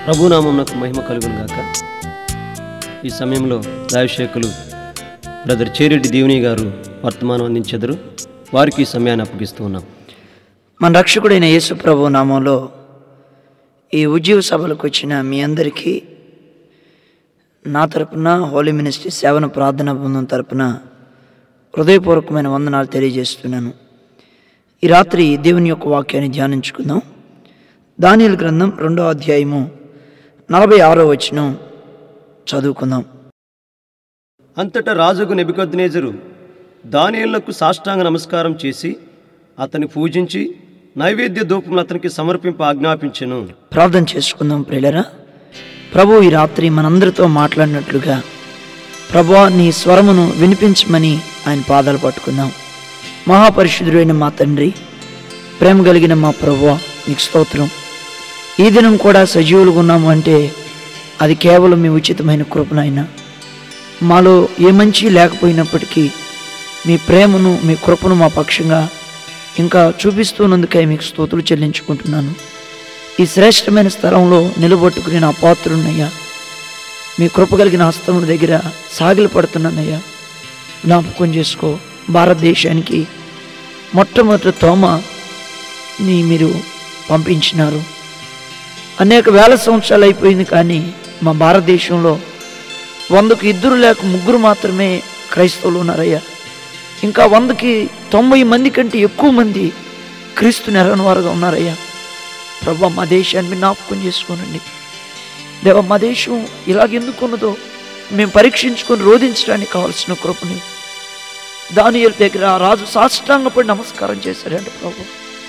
ప్రభునామమునకు మహిమ కలుగును గాక ఈ సమయంలో రాజశేఖులు బ్రదర్ చేరెడ్డి దేవుని గారు వర్తమానం అందించెదరు వారికి ఈ సమయాన్ని అప్పగిస్తూ ఉన్నాం మన రక్షకుడైన యేసు ప్రభు నామంలో ఈ ఉద్యోగ సభలకు వచ్చిన మీ అందరికీ నా తరపున హోలీ మినిస్ట్రీ సేవన ప్రార్థన బృందం తరపున హృదయపూర్వకమైన వందనాలు తెలియజేస్తున్నాను ఈ రాత్రి దేవుని యొక్క వాక్యాన్ని ధ్యానించుకుందాం దానియలు గ్రంథం రెండో అధ్యాయము నలభై ఆరో వచనం చదువుకుందాం అంతటా రాజుకు నెబుకద్నేజరు దానియేలునకు సాష్టాంగ నమస్కారం చేసి అతని పూజించి నైవేద్య ధూపములు అతనికి సమర్పింప ఆజ్ఞాపించెను ప్రార్థన చేసుకుందాం ప్రియులరా ప్రభు ఈ రాత్రి మనందరితో మాట్లాడినట్లుగా ప్రభు నీ స్వరమును వినిపించమని ఆయన పాదాలు పట్టుకుందాం మహాపరిశుద్ధుడైన మా తండ్రి ప్రేమ కలిగిన మా ప్రభు నీకు స్తోత్రం ఈ దినం కూడా సజీవులుగా ఉన్నాము అంటే అది కేవలం మీ ఉచితమైన కృపనైనా మాలో ఏ మంచి లేకపోయినప్పటికీ మీ ప్రేమను మీ కృపను మా పక్షంగా ఇంకా చూపిస్తున్నందుకై మీకు స్తోతులు చెల్లించుకుంటున్నాను ఈ శ్రేష్టమైన స్థలంలో నిలబొట్టుకుని నా పాత్రున్నయ్యా మీ కృప కలిగిన హస్తముల దగ్గర సాగిలు పడుతున్నానయ్యా జ్ఞాపకం చేసుకో భారతదేశానికి మొట్టమొదటి తోమ ని మీరు పంపించినారు అనేక వేల సంవత్సరాలు అయిపోయింది కానీ మా భారతదేశంలో వందకు ఇద్దరు లేక ముగ్గురు మాత్రమే క్రైస్తవులు ఉన్నారయ్యా ఇంకా వందకి తొంభై మంది కంటే ఎక్కువ మంది క్రీస్తు నెరవని వారుగా ఉన్నారయ్యా ప్రభా మా దేశాన్ని మీరు జ్ఞాపకం చేసుకోనండి దేవ మా దేశం ఇలాగెందుకున్నదో మేము పరీక్షించుకొని రోధించడానికి కావాల్సిన కృపని దాని దగ్గర ఆ రాజు సాష్టాంగపడి నమస్కారం చేశారంట ప్రభు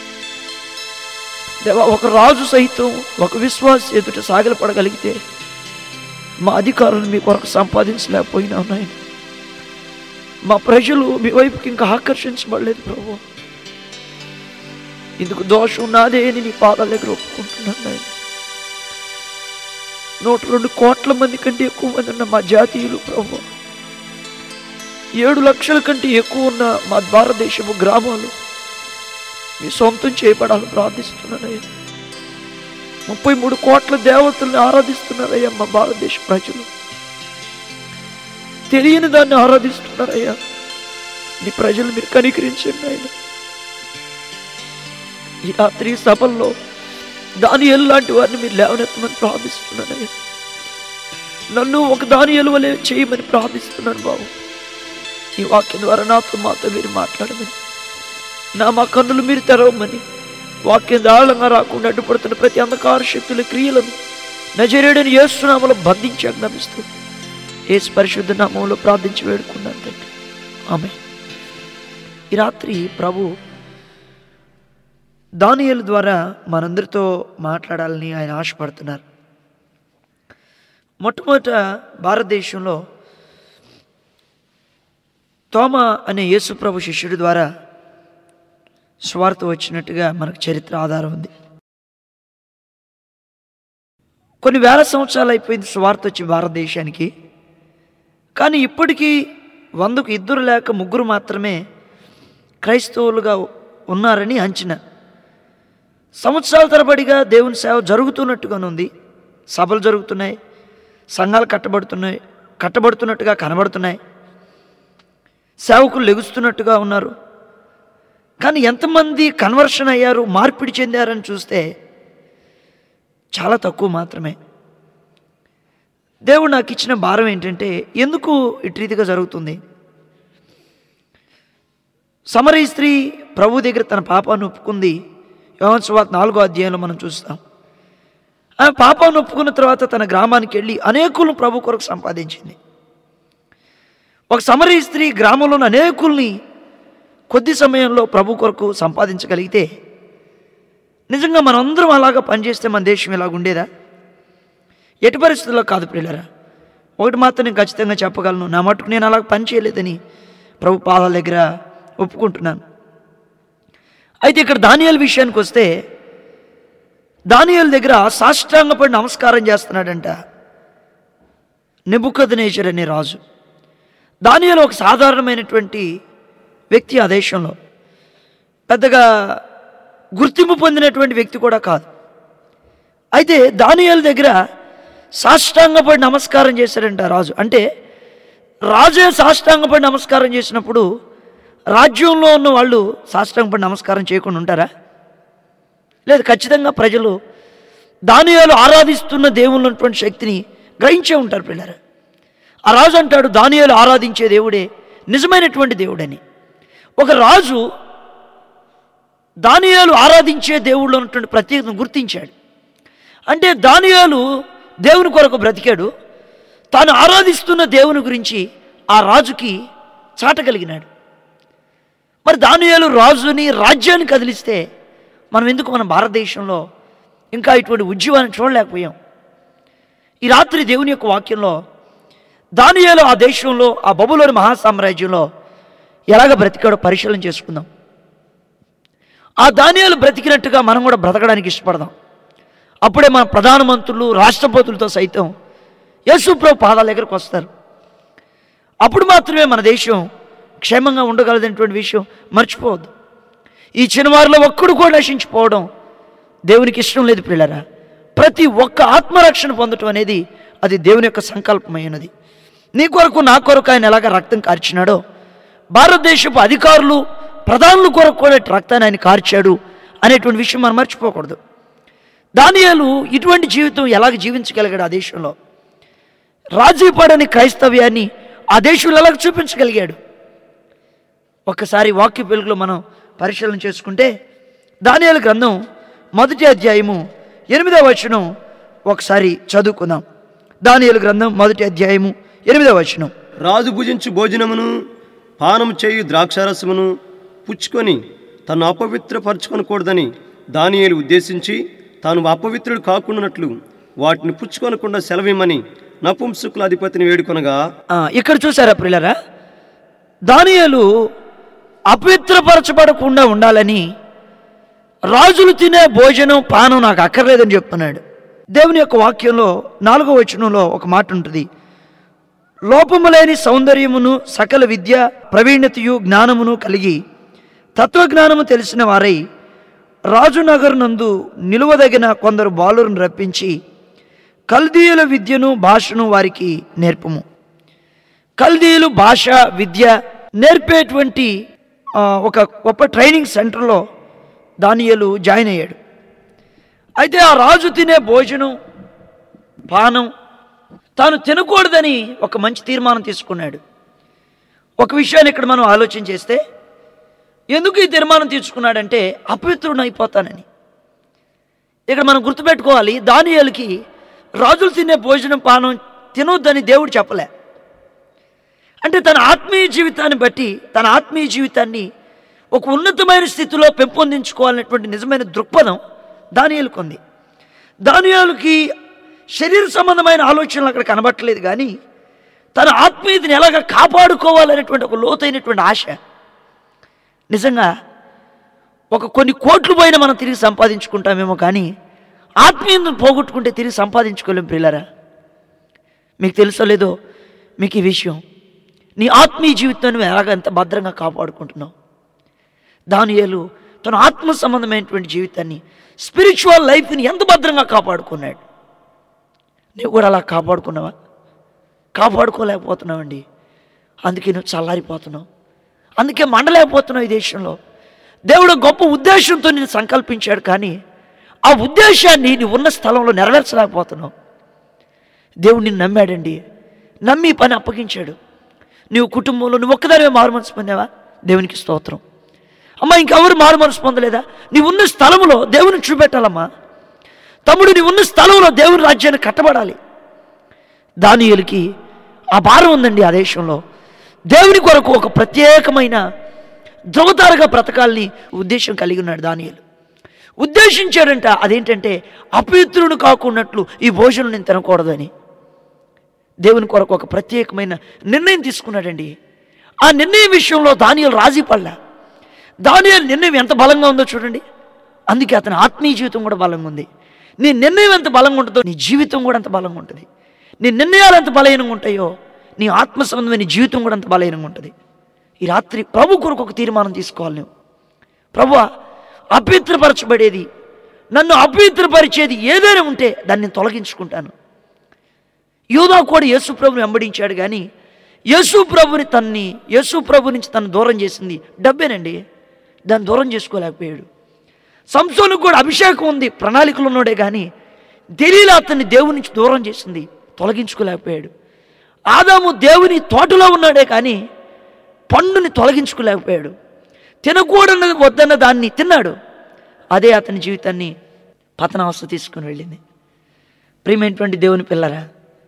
దేవ ఒక రాజు సైతం ఒక విశ్వాస ఎదుట సాగిలపడగలిగితే మా అధికారులు మీ కొరకు సంపాదించలేకపోయినా నాయన మా ప్రజలు మీ వైపుకి ఇంకా ఆకర్షించబడలేదు ప్రభు ఇందుకు దోషం నాదే అని నీ పాదాల దగ్గర ఒప్పుకుంటున్నాను నాయన నూట రెండు కోట్ల మంది కంటే ఎక్కువ మంది ఉన్న మా జాతీయులు ప్రభు ఏడు లక్షల కంటే ఎక్కువ ఉన్న మా భారతదేశపు గ్రామాలు మీ సొంతం చేయబడాలని ప్రార్థిస్తున్నానయ్యా ముప్పై మూడు కోట్ల దేవతల్ని ఆరాధిస్తున్నారయ్యా మా భారతదేశ ప్రజలు తెలియని దాన్ని ఆరాధిస్తున్నారయ్యా నీ ప్రజలు మీరు కనికరించండి ఆయన ఈ రాత్రి సభల్లో దాని లాంటి వారిని మీరు లేవనెత్తమని ప్రార్థిస్తున్నానయ్యా నన్ను ఒక దాని వలె చేయమని ప్రార్థిస్తున్నాను బాబు ఈ వాక్యం ద్వారా నాతో మాతో మీరు మాట్లాడమని నా మా కన్నులు మీరు తెరవమని వాక్యం దారుణంగా రాకుండా అడ్డుపడుతున్న ప్రతి అంధకార శక్తుల క్రియలను నజరేడని ఏసునామలో బంధించి ఆజ్ఞాపిస్తూ ఏసు పరిశుద్ధ నామంలో ప్రార్థించి వేడుకున్నాను తండ్రి ఆమె ఈ రాత్రి ప్రభు దానియలు ద్వారా మనందరితో మాట్లాడాలని ఆయన ఆశపడుతున్నారు మొట్టమొదట భారతదేశంలో తోమ అనే యేసుప్రభు శిష్యుడి ద్వారా స్వార్థ వచ్చినట్టుగా మనకు చరిత్ర ఆధారం ఉంది కొన్ని వేల సంవత్సరాలు అయిపోయింది స్వార్థ వచ్చి భారతదేశానికి కానీ ఇప్పటికీ వందకు ఇద్దరు లేక ముగ్గురు మాత్రమే క్రైస్తవులుగా ఉన్నారని అంచనా సంవత్సరాల తరబడిగా దేవుని సేవ జరుగుతున్నట్టుగానే ఉంది సభలు జరుగుతున్నాయి సంఘాలు కట్టబడుతున్నాయి కట్టబడుతున్నట్టుగా కనబడుతున్నాయి సేవకులు లెగుస్తున్నట్టుగా ఉన్నారు కానీ ఎంతమంది కన్వర్షన్ అయ్యారు మార్పిడి చెందారని చూస్తే చాలా తక్కువ మాత్రమే దేవుడు నాకు ఇచ్చిన భారం ఏంటంటే ఎందుకు ఇటు రీతిగా జరుగుతుంది సమరీ స్త్రీ ప్రభు దగ్గర తన పాపాన్ని ఒప్పుకుంది యోహన్ సువార్త నాలుగో అధ్యాయంలో మనం చూస్తాం ఆమె పాపాన్ని ఒప్పుకున్న తర్వాత తన గ్రామానికి వెళ్ళి అనేకులను ప్రభు కొరకు సంపాదించింది ఒక సమరీ స్త్రీ గ్రామంలోని అనేకుల్ని కొద్ది సమయంలో ప్రభు కొరకు సంపాదించగలిగితే నిజంగా మనందరం అలాగా పనిచేస్తే మన దేశం ఇలాగ ఉండేదా ఎటు పరిస్థితుల్లో కాదు ప్రియులరా ఒకటి మాత్రం నేను ఖచ్చితంగా చెప్పగలను నా మటుకు నేను అలాగ పని చేయలేదని ప్రభు పాదాల దగ్గర ఒప్పుకుంటున్నాను అయితే ఇక్కడ దానియాల విషయానికి వస్తే దానియాల దగ్గర సాష్టాంగపడి నమస్కారం చేస్తున్నాడంట నెబుకదనేశ్వర్ అనే రాజు దానియాలు ఒక సాధారణమైనటువంటి వ్యక్తి ఆ దేశంలో పెద్దగా గుర్తింపు పొందినటువంటి వ్యక్తి కూడా కాదు అయితే దానియాల దగ్గర సాష్టాంగపడి నమస్కారం చేశారంట రాజు అంటే రాజే సాష్టాంగపడి నమస్కారం చేసినప్పుడు రాజ్యంలో ఉన్న వాళ్ళు సాష్టాంగపడి నమస్కారం చేయకుండా ఉంటారా లేదు ఖచ్చితంగా ప్రజలు దానియాలు ఆరాధిస్తున్న దేవుళ్ళు ఉన్నటువంటి శక్తిని గ్రహించే ఉంటారు పిల్లలు ఆ రాజు అంటాడు దానియాలు ఆరాధించే దేవుడే నిజమైనటువంటి దేవుడని ఒక రాజు దానియాలు ఆరాధించే దేవుళ్ళు ఉన్నటువంటి ప్రత్యేకతను గుర్తించాడు అంటే దానియాలు దేవుని కొరకు బ్రతికాడు తాను ఆరాధిస్తున్న దేవుని గురించి ఆ రాజుకి చాటగలిగినాడు మరి దానియాలు రాజుని రాజ్యాన్ని కదిలిస్తే మనం ఎందుకు మన భారతదేశంలో ఇంకా ఇటువంటి ఉద్యమాన్ని చూడలేకపోయాం ఈ రాత్రి దేవుని యొక్క వాక్యంలో దానియాలు ఆ దేశంలో ఆ బబులోని మహాసామ్రాజ్యంలో ఎలాగ బ్రతికాడో పరిశీలన చేసుకుందాం ఆ దానియాలు బ్రతికినట్టుగా మనం కూడా బ్రతకడానికి ఇష్టపడదాం అప్పుడే మన ప్రధానమంత్రులు రాష్ట్రపతులతో సైతం యేసుప్రభు పాదాల దగ్గరకు వస్తారు అప్పుడు మాత్రమే మన దేశం క్షేమంగా ఉండగలదనేటువంటి విషయం మర్చిపోవద్దు ఈ చిన్నవారిలో ఒక్కడు కూడా నశించిపోవడం దేవునికి ఇష్టం లేదు పిల్లరా ప్రతి ఒక్క ఆత్మరక్షణ పొందటం అనేది అది దేవుని యొక్క సంకల్పమైనది నీ కొరకు నా కొరకు ఆయన ఎలాగ రక్తం కార్చినాడో భారతదేశపు అధికారులు ప్రధానుల కొరకు కూడా రక్తాన్ని ఆయన కార్చాడు అనేటువంటి విషయం మనం మర్చిపోకూడదు దానియాలు ఇటువంటి జీవితం ఎలాగ జీవించగలిగాడు ఆ దేశంలో రాజీ పడని క్రైస్తవ్యాన్ని ఆ దేశంలో ఎలాగ చూపించగలిగాడు ఒక్కసారి వాక్య వెలుగులో మనం పరిశీలన చేసుకుంటే దానియాల గ్రంథం మొదటి అధ్యాయము ఎనిమిదవ వచనం ఒకసారి చదువుకుందాం దానియాల గ్రంథం మొదటి అధ్యాయము ఎనిమిదవ వచనం రాజు భుజించు భోజనమును పానం చేయు ద్రాక్షారసమును పుచ్చుకొని తను అపవిత్రపరచుకొనకూడదని దానియేలు ఉద్దేశించి తాను అపవిత్రుడు కాకుండానట్లు వాటిని పుచ్చుకొనకుండా సెలవిమ్మని నపుంసకుల అధిపతిని వేడుకొనగా ఆ, ఇక్కడ చూసారా ప్రియులరా దానియాలు అపవిత్రపరచబడకుండా ఉండాలని రాజులు తినే భోజనం పానం నాకు అక్కర్లేదని చెప్తున్నాడు దేవుని యొక్క వాక్యంలో నాలుగో వచనంలో ఒక మాట ఉంటుంది లోపము లేని సౌందర్యమును సకల విద్య ప్రవీణతయు జ్ఞానమును కలిగి తత్వజ్ఞానము తెలిసిన వారై రాజునగర్ నందు నిలువదగిన కొందరు బాలులను రప్పించి కల్దీయుల విద్యను భాషను వారికి నేర్పము కల్దీయులు భాష విద్య నేర్పేటువంటి ఆ, ఒక గొప్ప ట్రైనింగ్ సెంటర్లో దానియలు జాయిన్ అయ్యాడు అయితే ఆ రాజు తినే భోజనం పానం తాను తినకూడదని ఒక మంచి తీర్మానం తీసుకున్నాడు ఒక విషయాన్ని ఇక్కడ మనం ఆలోచన చేస్తే ఎందుకు ఈ తీర్మానం తీసుకున్నాడంటే అపవిత్రుడు అయిపోతానని ఇక్కడ మనం గుర్తుపెట్టుకోవాలి దానియాలకి రాజులు తినే భోజనం పానం తినొద్దని దేవుడు చెప్పలే అంటే తన ఆత్మీయ జీవితాన్ని బట్టి తన ఆత్మీయ జీవితాన్ని ఒక ఉన్నతమైన స్థితిలో పెంపొందించుకోవాలనేటువంటి నిజమైన దృక్పథం దానియాలకు ఉంది దానియాలకి శరీర సంబంధమైన ఆలోచనలు అక్కడ కనబట్టలేదు కానీ తన ఆత్మీయతని ఎలాగ కాపాడుకోవాలనేటువంటి ఒక లోతైనటువంటి ఆశ నిజంగా ఒక కొన్ని కోట్లు పోయినా మనం తిరిగి సంపాదించుకుంటామేమో కానీ ఆత్మీయతను పోగొట్టుకుంటే తిరిగి సంపాదించుకోలేం ప్రియులరా మీకు తెలుసో లేదో మీకు ఈ విషయం నీ ఆత్మీయ జీవితాన్ని నువ్వు ఎలాగ ఎంత భద్రంగా కాపాడుకుంటున్నావు దానియేలు తన ఆత్మ సంబంధమైనటువంటి జీవితాన్ని స్పిరిచువల్ లైఫ్ని ఎంత భద్రంగా కాపాడుకున్నాడు నువ్వు కూడా అలా కాపాడుకున్నావా కాపాడుకోలేకపోతున్నావండి అందుకే నువ్వు చల్లారిపోతున్నావు అందుకే మండలేకపోతున్నావు ఈ దేశంలో దేవుడు గొప్ప ఉద్దేశంతో నేను సంకల్పించాడు కానీ ఆ ఉద్దేశాన్ని నీ ఉన్న స్థలంలో నెరవేర్చలేకపోతున్నావు దేవుడు నిన్ను నమ్మాడండి నమ్మి ఈ పని అప్పగించాడు నీవు కుటుంబంలో నువ్వు ఒక్కదానివే మారు మనసు పొందావా దేవునికి స్తోత్రం అమ్మా ఇంకెవరు మారు మనసు పొందలేదా నీ ఉన్న స్థలంలో దేవుని చూపెట్టాలమ్మా తమ్ముడు నీ ఉన్న స్థలంలో దేవుని రాజ్యాన్ని కట్టబడాలి దానియులకి ఆ భారం ఉందండి ఆ దేశంలో దేవుని కొరకు ఒక ప్రత్యేకమైన ధ్రువతారగా బ్రతకాలని ఉద్దేశం కలిగి ఉన్నాడు దానియులు ఉద్దేశించాడంట అదేంటంటే అపవిత్రుడు కాకున్నట్లు ఈ భోజనం నేను తినకూడదు అని దేవుని కొరకు ఒక ప్రత్యేకమైన నిర్ణయం తీసుకున్నాడండి ఆ నిర్ణయం విషయంలో దానియలు రాజీ పడలా దానియలు నిర్ణయం ఎంత బలంగా ఉందో చూడండి అందుకే అతని ఆత్మీయ జీవితం కూడా బలంగా ఉంది నీ నిర్ణయం ఎంత బలంగా ఉంటుందో నీ జీవితం కూడా అంత బలంగా ఉంటుంది నీ నిర్ణయాలు ఎంత బలహీనంగా ఉంటాయో నీ ఆత్మ సంబంధమైన జీవితం కూడా అంత బలహీనంగా ఉంటుంది ఈ రాత్రి ప్రభు కొరకు ఒక తీర్మానం తీసుకోవాలి నువ్వు ప్రభు అపవిత్రపరచబడేది నన్ను అభ్యంతరపరిచేది ఏదైనా ఉంటే దాన్ని నేను తొలగించుకుంటాను యూదా కూడా యేసు ప్రభుని వెంబడించాడు కానీ యేసు ప్రభుని తన్ని యేసు ప్రభు నుంచి తను దూరం చేసింది డబ్బేనండి దాన్ని దూరం చేసుకోలేకపోయాడు సంసోనికి కూడా అభిషేకం ఉంది ప్రణాళికలు ఉన్నాడే కానీ దెలీలా అతన్ని దేవుని నుంచి దూరం చేసింది తొలగించుకోలేకపోయాడు ఆదాము దేవుని తోటలో ఉన్నాడే కానీ పండుని తొలగించుకోలేకపోయాడు తినకూడని వద్దన్న దాన్ని తిన్నాడు అదే అతని జీవితాన్ని పతనావస్థ తీసుకుని వెళ్ళింది ప్రియమైనటువంటి దేవుని పిల్లరా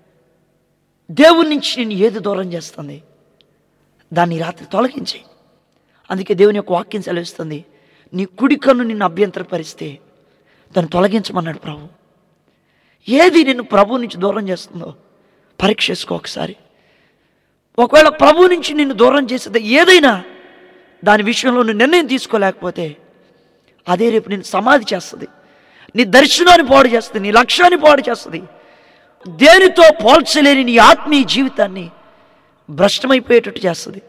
దేవుని నుంచి నేను ఏది దూరం చేస్తుంది దాన్ని ఈ రాత్రి తొలగించి అందుకే దేవుని యొక్క వాక్యం సెలవిస్తుంది నీ కుడి కన్ను నిన్ను అభ్యంతరపరిస్తే దాన్ని తొలగించమన్నాడు ప్రభు ఏది నిన్ను ప్రభు నుంచి దూరం చేస్తుందో పరీక్ష చేసుకో ఒకసారి ఒకవేళ ప్రభు నుంచి నిన్ను దూరం చేసేది ఏదైనా దాని విషయంలో నువ్వు నిర్ణయం తీసుకోలేకపోతే అదే రేపు నేను సమాధి చేస్తుంది నీ దర్శనాన్ని పాడు చేస్తుంది నీ లక్ష్యాన్ని పాడు చేస్తుంది దేనితో పోల్చలేని నీ ఆత్మీయ జీవితాన్ని భ్రష్టమైపోయేటట్టు చేస్తుంది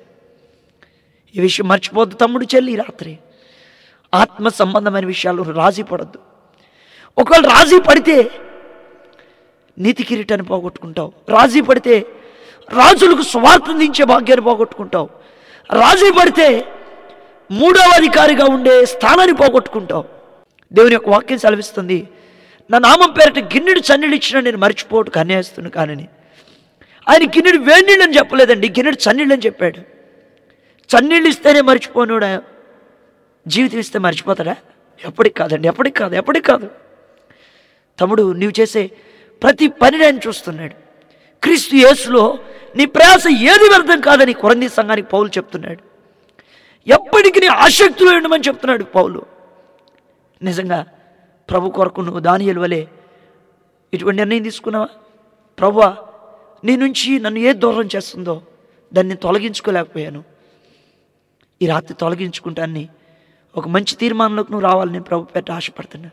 ఈ విషయం మర్చిపోద్దు తమ్ముడు చెల్లి ఈ రాత్రి ఆత్మ సంబంధమైన విషయాలు రాజీ పడద్దు ఒకవేళ రాజీ పడితే నీతి కిరీటాన్ని పోగొట్టుకుంటావు రాజీ పడితే రాజులకు స్వార్థం దించే భాగ్యాన్ని పోగొట్టుకుంటావు రాజీ పడితే మూడవ అధికారిగా ఉండే స్థానాన్ని పోగొట్టుకుంటావు దేవుని యొక్క వాక్యం సెలవిస్తుంది నా నామం పేరట గిన్నెడు చన్నీళ్ళు ఇచ్చిన నేను మర్చిపోటు కన్యాస్తును కానని ఆయన గిన్నెడు వేడినీళ్ళు అని చెప్పలేదండి గిన్నెడు చన్నీళ్ళు అని చెప్పాడు చన్నీళ్ళు ఇస్తేనే మర్చిపోనుడా జీవితం ఇస్తే మర్చిపోతాడా ఎప్పటికి కాదండి ఎప్పటికి కాదు ఎప్పటికి కాదు తమ్ముడు నీవు చేసే ప్రతి పనిని ఆయన చూస్తున్నాడు క్రీస్తు యేసులో నీ ప్రయాస ఏది వ్యర్థం కాదని కొరంది సంఘానికి పౌలు చెప్తున్నాడు ఎప్పటికీ నీ ఆసక్తిలో ఉండమని చెప్తున్నాడు పౌలు నిజంగా ప్రభు కొరకు నువ్వు దానియలు వలె ఇటువంటి నిర్ణయం తీసుకున్నావా ప్రభువా నీ నుంచి నన్ను ఏ దూరం చేస్తుందో దాన్ని తొలగించుకోలేకపోయాను ఈ రాత్రి తొలగించుకుంటాన్ని ఒక మంచి తీర్మానంలోకి నువ్వు రావాలని ప్రభు పేట ఆశపడుతున్నా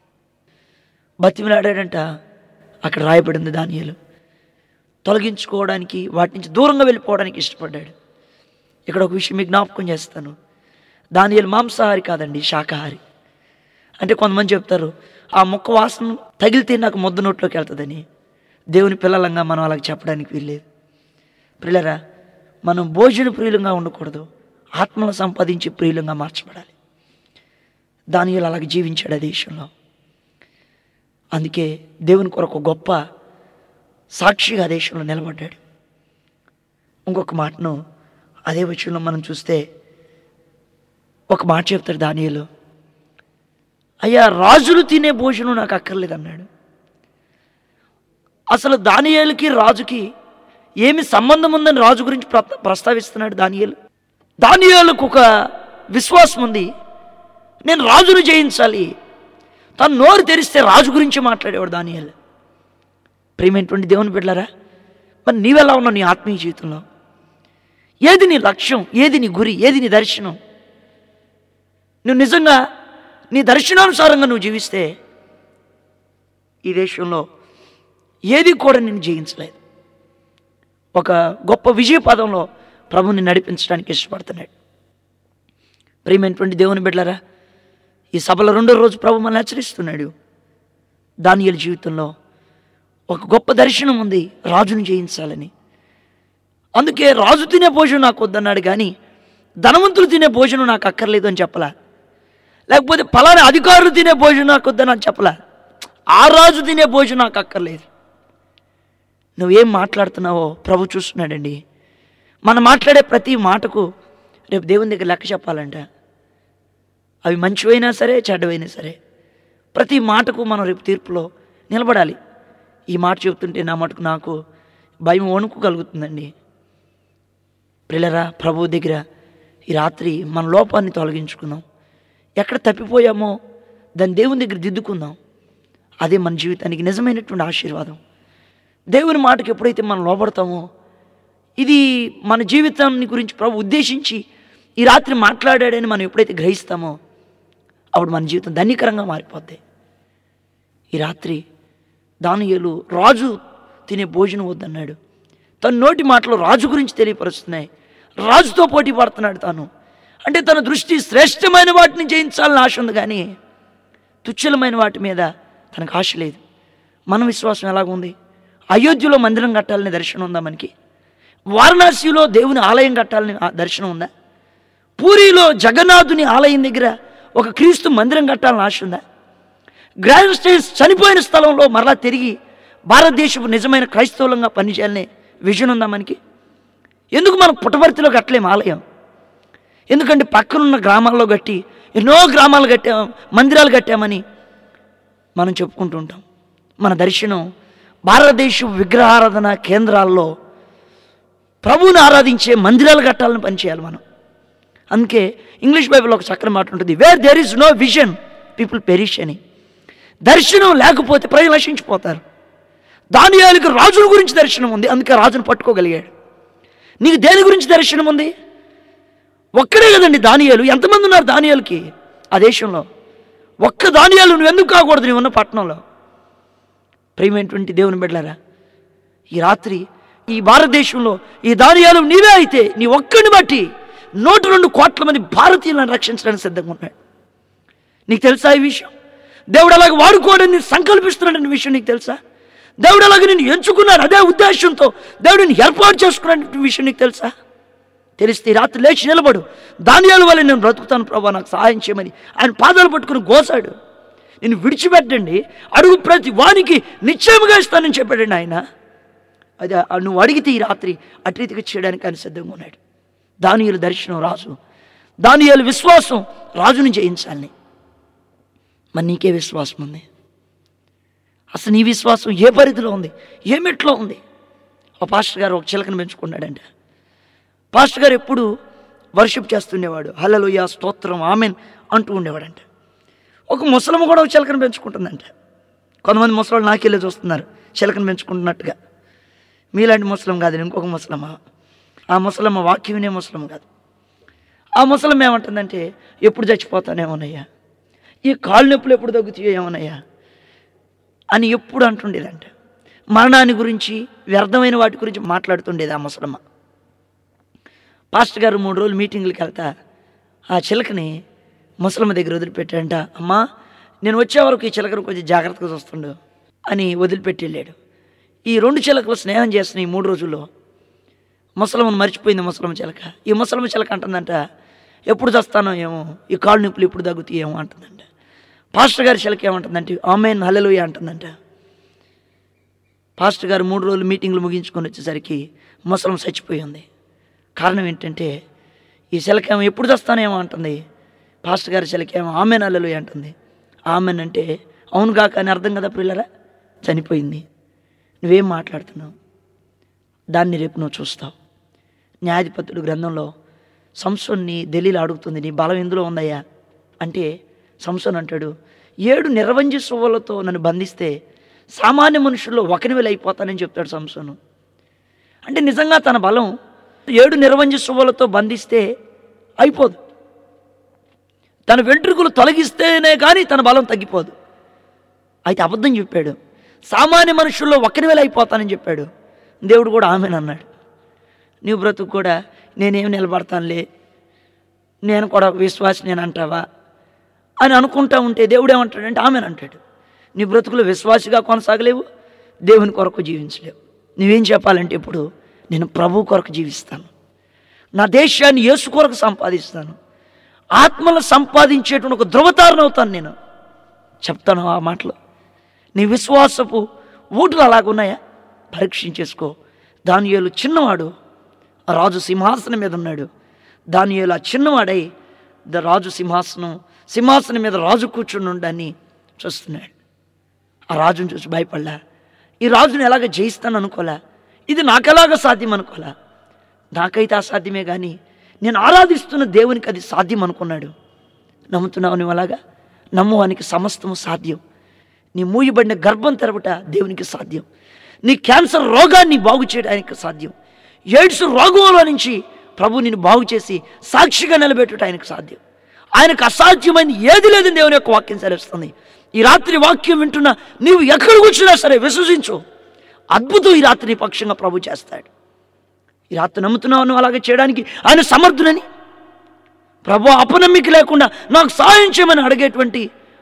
బతిమిలాడాడంట అక్కడ రాయబడింది దానియలు తొలగించుకోవడానికి వాటి నుంచి దూరంగా వెళ్ళిపోవడానికి ఇష్టపడ్డాడు ఇక్కడ ఒక విషయం మీకు జ్ఞాపకం చేస్తాను దానియలు మాంసాహారి కాదండి శాకాహారి అంటే కొంతమంది చెప్తారు ఆ మొక్క వాసన తగిలితే నాకు ముద్ద నోట్లోకి వెళ్తుందని దేవుని పిల్లలంగా మనం అలాగ చెప్పడానికి వీల్లేదు పిల్లరా మనం భోజన ప్రియులంగా ఉండకూడదు ఆత్మను సంపాదించే ప్రియులంగా మార్చబడాలి దానియలు అలాగ జీవించాడు ఆ దేశంలో అందుకే దేవుని కొరకు గొప్ప సాక్షిగా ఆ దేశంలో నిలబడ్డాడు ఇంకొక మాటను అదే విషయంలో మనం చూస్తే ఒక మాట చెప్తాడు దానియలు అయ్యా రాజులు తినే భోజనం నాకు అక్కర్లేదు అన్నాడు అసలు దానియేలుకి రాజుకి ఏమి సంబంధం ఉందని రాజు గురించి ప్ర- ప్రస్తావిస్తున్నాడు దానియేలు దానియేలుకు ఒక విశ్వాసం ఉంది నేను రాజును జయించాలి తను నోరు తెరిస్తే రాజు గురించి మాట్లాడేవాడు దానియేలు ప్రియమైనటువంటి దేవుని బిడ్డలారా మరి నీవెలా ఉన్నావు నీ ఆత్మీయ జీవితంలో ఏది నీ లక్ష్యం ఏది నీ గురి ఏది నీ దర్శనం నువ్వు నిజంగా నీ దర్శనానుసారంగా నువ్వు జీవిస్తే ఈ దేశంలో ఏది కూడా నేను జయించలేదు ఒక గొప్ప విజయ పదంలో ప్రభుని నడిపించడానికి ఇష్టపడుతున్నాడు ప్రియమైనటువంటి దేవుని బిడ్డలారా ఈ సభలో రెండో రోజు ప్రభు మనల్ని హెచ్చరిస్తున్నాడు దానియల జీవితంలో ఒక గొప్ప దర్శనం ఉంది రాజును జయించాలని అందుకే రాజు తినే భోజనం నాకు వద్దన్నాడు కానీ ధనవంతులు తినే భోజనం నాకు అక్కర్లేదు అని చెప్పలా లేకపోతే పలానా అధికారులు తినే భోజనం నాకు వద్దని అని చెప్పలా ఆ రాజు తినే భోజనం నాకు అక్కర్లేదు నువ్వేం మాట్లాడుతున్నావో ప్రభు చూస్తున్నాడండి మనం మాట్లాడే ప్రతి మాటకు రేపు దేవుని దగ్గర లెక్క చెప్పాలంట అవి మంచివైనా సరే చెడ్డవైనా సరే ప్రతి మాటకు మనం రేపు తీర్పులో నిలబడాలి ఈ మాట చెబుతుంటే నా మటుకు నాకు భయం వణుకు కలుగుతుందండి ప్రిలరా ప్రభు దగ్గర ఈ రాత్రి మన లోపాన్ని తొలగించుకుందాం ఎక్కడ తప్పిపోయామో దాన్ని దేవుని దగ్గర దిద్దుకుందాం అదే మన జీవితానికి నిజమైనటువంటి ఆశీర్వాదం దేవుని మాటకి ఎప్పుడైతే మనం లోపడతామో ఇది మన జీవితాన్ని గురించి ప్రభు ఉద్దేశించి ఈ రాత్రి మాట్లాడాడని మనం ఎప్పుడైతే గ్రహిస్తామో అప్పుడు మన జీవితం ధన్యకరంగా మారిపోద్ది ఈ రాత్రి దానియేలు రాజు తినే భోజనం వద్దన్నాడు తన నోటి మాటలు రాజు గురించి తెలియపరుస్తున్నాయి రాజుతో పోటీ పడుతున్నాడు తాను అంటే తన దృష్టి శ్రేష్టమైన వాటిని జయించాలని ఆశ ఉంది కానీ తుచ్చలమైన వాటి మీద తనకు ఆశ లేదు మన విశ్వాసం ఎలాగుంది అయోధ్యలో మందిరం కట్టాలని దర్శనం ఉందా మనకి వారణాసిలో దేవుని ఆలయం కట్టాలని ఆ దర్శనం ఉందా పూరిలో జగన్నాథుని ఆలయం దగ్గర ఒక క్రీస్తు మందిరం కట్టాలని ఆశ ఉందా గ్రాండ్ స్టేట్స్ చనిపోయిన స్థలంలో మరలా తిరిగి భారతదేశపు నిజమైన క్రైస్తవులంగా పనిచేయాలనే విజన్ ఉందా మనకి ఎందుకు మనం పుట్టపర్తిలో కట్టలేం ఆలయం ఎందుకంటే పక్కనున్న గ్రామాల్లో కట్టి ఎన్నో గ్రామాలు కట్టాం మందిరాలు కట్టామని మనం చెప్పుకుంటూ ఉంటాం మన దర్శనం భారతదేశ విగ్రహారాధన కేంద్రాల్లో ప్రభువుని ఆరాధించే మందిరాలు కట్టాలని పనిచేయాలి మనం అందుకే ఇంగ్లీష్ బైబిల్ ఒక చక్కని మాట ఉంటుంది where there is no vision people perish అని దర్శనం లేకపోతే ప్రజలు నశించిపోతారు దానియాలకు రాజుల గురించి దర్శనం ఉంది అందుకే రాజును పట్టుకోగలిగాడు నీకు దేని గురించి దర్శనం ఉంది ఒక్కడే కదండి దానియాలు ఎంతమంది ఉన్నారు దానియాలకి ఆ దేశంలో ఒక్క దానియాలు నువ్వు ఎందుకు కాకూడదు నువ్వు ఉన్న పట్టణంలో ప్రియమైనటువంటి దేవుని బిడ్డలారా ఈ రాత్రి ఈ భారతదేశంలో ఈ దానియాలు నీవే అయితే నీ ఒక్కడిని బట్టి నూట రెండు కోట్ల మంది భారతీయులను రక్షించడానికి సిద్ధంగా ఉన్నాడు నీకు తెలుసా ఈ విషయం దేవుడు అలాగ వాడుకోవడానికి సంకల్పిస్తున్నాడన్న విషయం నీకు తెలుసా దేవుడు అలాగ నేను ఎంచుకున్నాడు అదే ఉద్దేశంతో దేవుడిని ఏర్పాటు చేసుకున్న విషయం నీకు తెలుసా తెలిస్తే ఈ రాత్రి లేచి నిలబడు దానియాల వల్ల నేను బ్రతుకుతాను ప్రభా నాకు సహాయం చేయమని ఆయన పాదాలు పట్టుకుని గోసాడు నేను విడిచిపెట్టండి అడుగు ప్రతి వానికి నిశ్చయముగా ఇస్తానని చెప్పాడండి ఆయన అది ఆ నువ్వు అడిగితే ఈ రాత్రి అటు రీతిగా చేయడానికి ఆయన సిద్ధంగా ఉన్నాడు దానియాల దర్శనం రాజు దానియాల విశ్వాసం రాజుని జయించాలని మరి నీకే విశ్వాసం ఉంది అసలు నీ విశ్వాసం ఏ పరిధిలో ఉంది ఏ మెట్లో ఉంది ఒక పాస్టర్ గారు ఒక చిలకను పెంచుకున్నాడంట పాస్టర్ గారు ఎప్పుడు వర్షిప్ చేస్తుండేవాడు హల్లలుయ స్తోత్రం ఆమెన్ అంటూ ఉండేవాడంట ఒక ముసలమ్మ కూడా ఒక చిలకను పెంచుకుంటుందంట కొంతమంది ముసలాళ్ళు నాకెళ్ళి చూస్తున్నారు చిలకను పెంచుకుంటున్నట్టుగా మీలాంటి ముసలం కాదు ఇంకొక ముసలమ్మ ఆ ముసలమ్మ వాక్యం వినే ముసలమ్మ కాదు ఆ ముసలం ఏమంటుందంటే ఎప్పుడు చచ్చిపోతానేమోనయ్యా ఈ కాళ్ళు నొప్పులు ఎప్పుడు తగ్గుతాయో ఏమోనయ్యా అని ఎప్పుడు అంటుండేదంట మరణాన్ని గురించి వ్యర్థమైన వాటి గురించి మాట్లాడుతుండేది ఆ ముసలమ్మ పాస్టర్ గారు మూడు రోజులు మీటింగ్లకి వెళ్తా ఆ చిలకని ముసలమ్మ దగ్గర వదిలిపెట్టాడంట అమ్మా నేను వచ్చే వరకు ఈ చిలకను కొంచెం జాగ్రత్తగా చూస్తుండు అని వదిలిపెట్టి వెళ్ళాడు ఈ రెండు చిలకలు స్నేహం చేస్తున్నాయి ఈ మూడు రోజుల్లో ముసలమ్మను మర్చిపోయింది ముసలమ్మ చిలక ఈ ముసలమ్మ చిలక అంటుందంట ఎప్పుడు చస్తానో ఏమో ఈ కాళ్ళు నొప్పులు ఎప్పుడు తగ్గుతాయి ఏమో అంటుందంట పాస్టర్ గారి చిలక ఏమంటుందంటే ఆమెన్ హల్లెలూయా అంటుందంట పాస్టర్ గారు మూడు రోజులు మీటింగ్లు ముగించుకొని వచ్చేసరికి ముసలం చచ్చిపోయింది కారణం ఏంటంటే ఈ చిలకేమో ఎప్పుడు చస్తానేమో అంటుంది పాస్టర్ గారి చిలకేమో ఆమెన్ అల్లలు అంటుంది ఆమెన్ అంటే అవును కాక అని అర్థం కదా పిల్లరా చనిపోయింది నువ్వేం మాట్లాడుతున్నావు దాన్ని రేపు నువ్వు చూస్తావు న్యాయాధిపతుడు గ్రంథంలో సంసోన్ని దలీలు అడుగుతుంది నీ బలం ఎందులో ఉందయ్యా అంటే సంసోన్ అంటాడు ఏడు నిర్వంజ సువ్వలతో నన్ను బంధిస్తే సామాన్య మనుషుల్లో ఒకని వేలు అయిపోతానని చెప్తాడు సంసోను అంటే నిజంగా తన బలం ఏడు నిర్వంజ సువ్వలతో బంధిస్తే అయిపోదు తన వెంట్రుకలు తొలగిస్తేనే కానీ తన బలం తగ్గిపోదు అయితే అబద్ధం చెప్పాడు సామాన్య మనుషుల్లో ఒకరి వేళ అయిపోతానని చెప్పాడు దేవుడు కూడా ఆమెను అన్నాడు నీవు బ్రతుకు కూడా నేనేం నిలబడతానులే నేను కూడా ఒక విశ్వాసి నేను అంటావా అని అనుకుంటా ఉంటే దేవుడు ఏమంటాడంటే ఆమెను అంటాడు నీ బ్రతుకులు విశ్వాసిగా కొనసాగలేవు దేవుని కొరకు జీవించలేవు నువ్వేం చెప్పాలంటే ఇప్పుడు నేను ప్రభు కొరకు జీవిస్తాను నా దేశాన్ని యేసు కొరకు సంపాదిస్తాను ఆత్మను సంపాదించేటువంటి ఒక ధృవతారణ అవుతాను నేను చెప్తాను ఆ మాటలు నీ విశ్వాసపు ఊటలు అలాగున్నాయా పరీక్షించేసుకో దానియేలు చిన్నవాడు ఆ రాజు సింహాసనం మీద ఉన్నాడు దానియేలు ఆ చిన్నవాడై ద రాజు సింహాసనం సింహాసనం మీద రాజు కూర్చుని ఉండని చూస్తున్నాడు ఆ రాజుని చూసి భయపడలా ఈ రాజుని ఎలాగ జయిస్తాను అనుకోలే ఇది నాకెలాగ సాధ్యం అనుకోలే నాకైతే అసాధ్యమే కానీ నేను ఆరాధిస్తున్న దేవునికి అది సాధ్యం అనుకున్నాడు నమ్ముతున్నావు నువ్వు అలాగా నమ్మువానికి సమస్తము సాధ్యం నీ మూయబడిన గర్భం తెరవట దేవునికి సాధ్యం నీ క్యాన్సర్ రోగాన్ని బాగు చేయడానికి సాధ్యం ఎయిడ్స్ రోగంలో నుంచి ప్రభు నిన్ను బాగు చేసి సాక్షిగా నిలబెట్టుట ఆయనకు సాధ్యం ఆయనకు అసాధ్యమైంది ఏది లేదని దేవుని యొక్క వాక్యం సెలవుస్తుంది ఈ రాత్రి వాక్యం వింటున్నా నీవు ఎక్కడ కూర్చున్నా సరే విశ్వసించు అద్భుతం ఈ రాత్రి నీ పక్షంగా ప్రభు చేస్తాడు ఈ రాత్రి నమ్ముతున్నావు నువ్వు అలాగే చేయడానికి ఆయన సమర్థునని ప్రభు అపనమ్మిక లేకుండా నాకు సహాయం చేయమని అడిగేటువంటి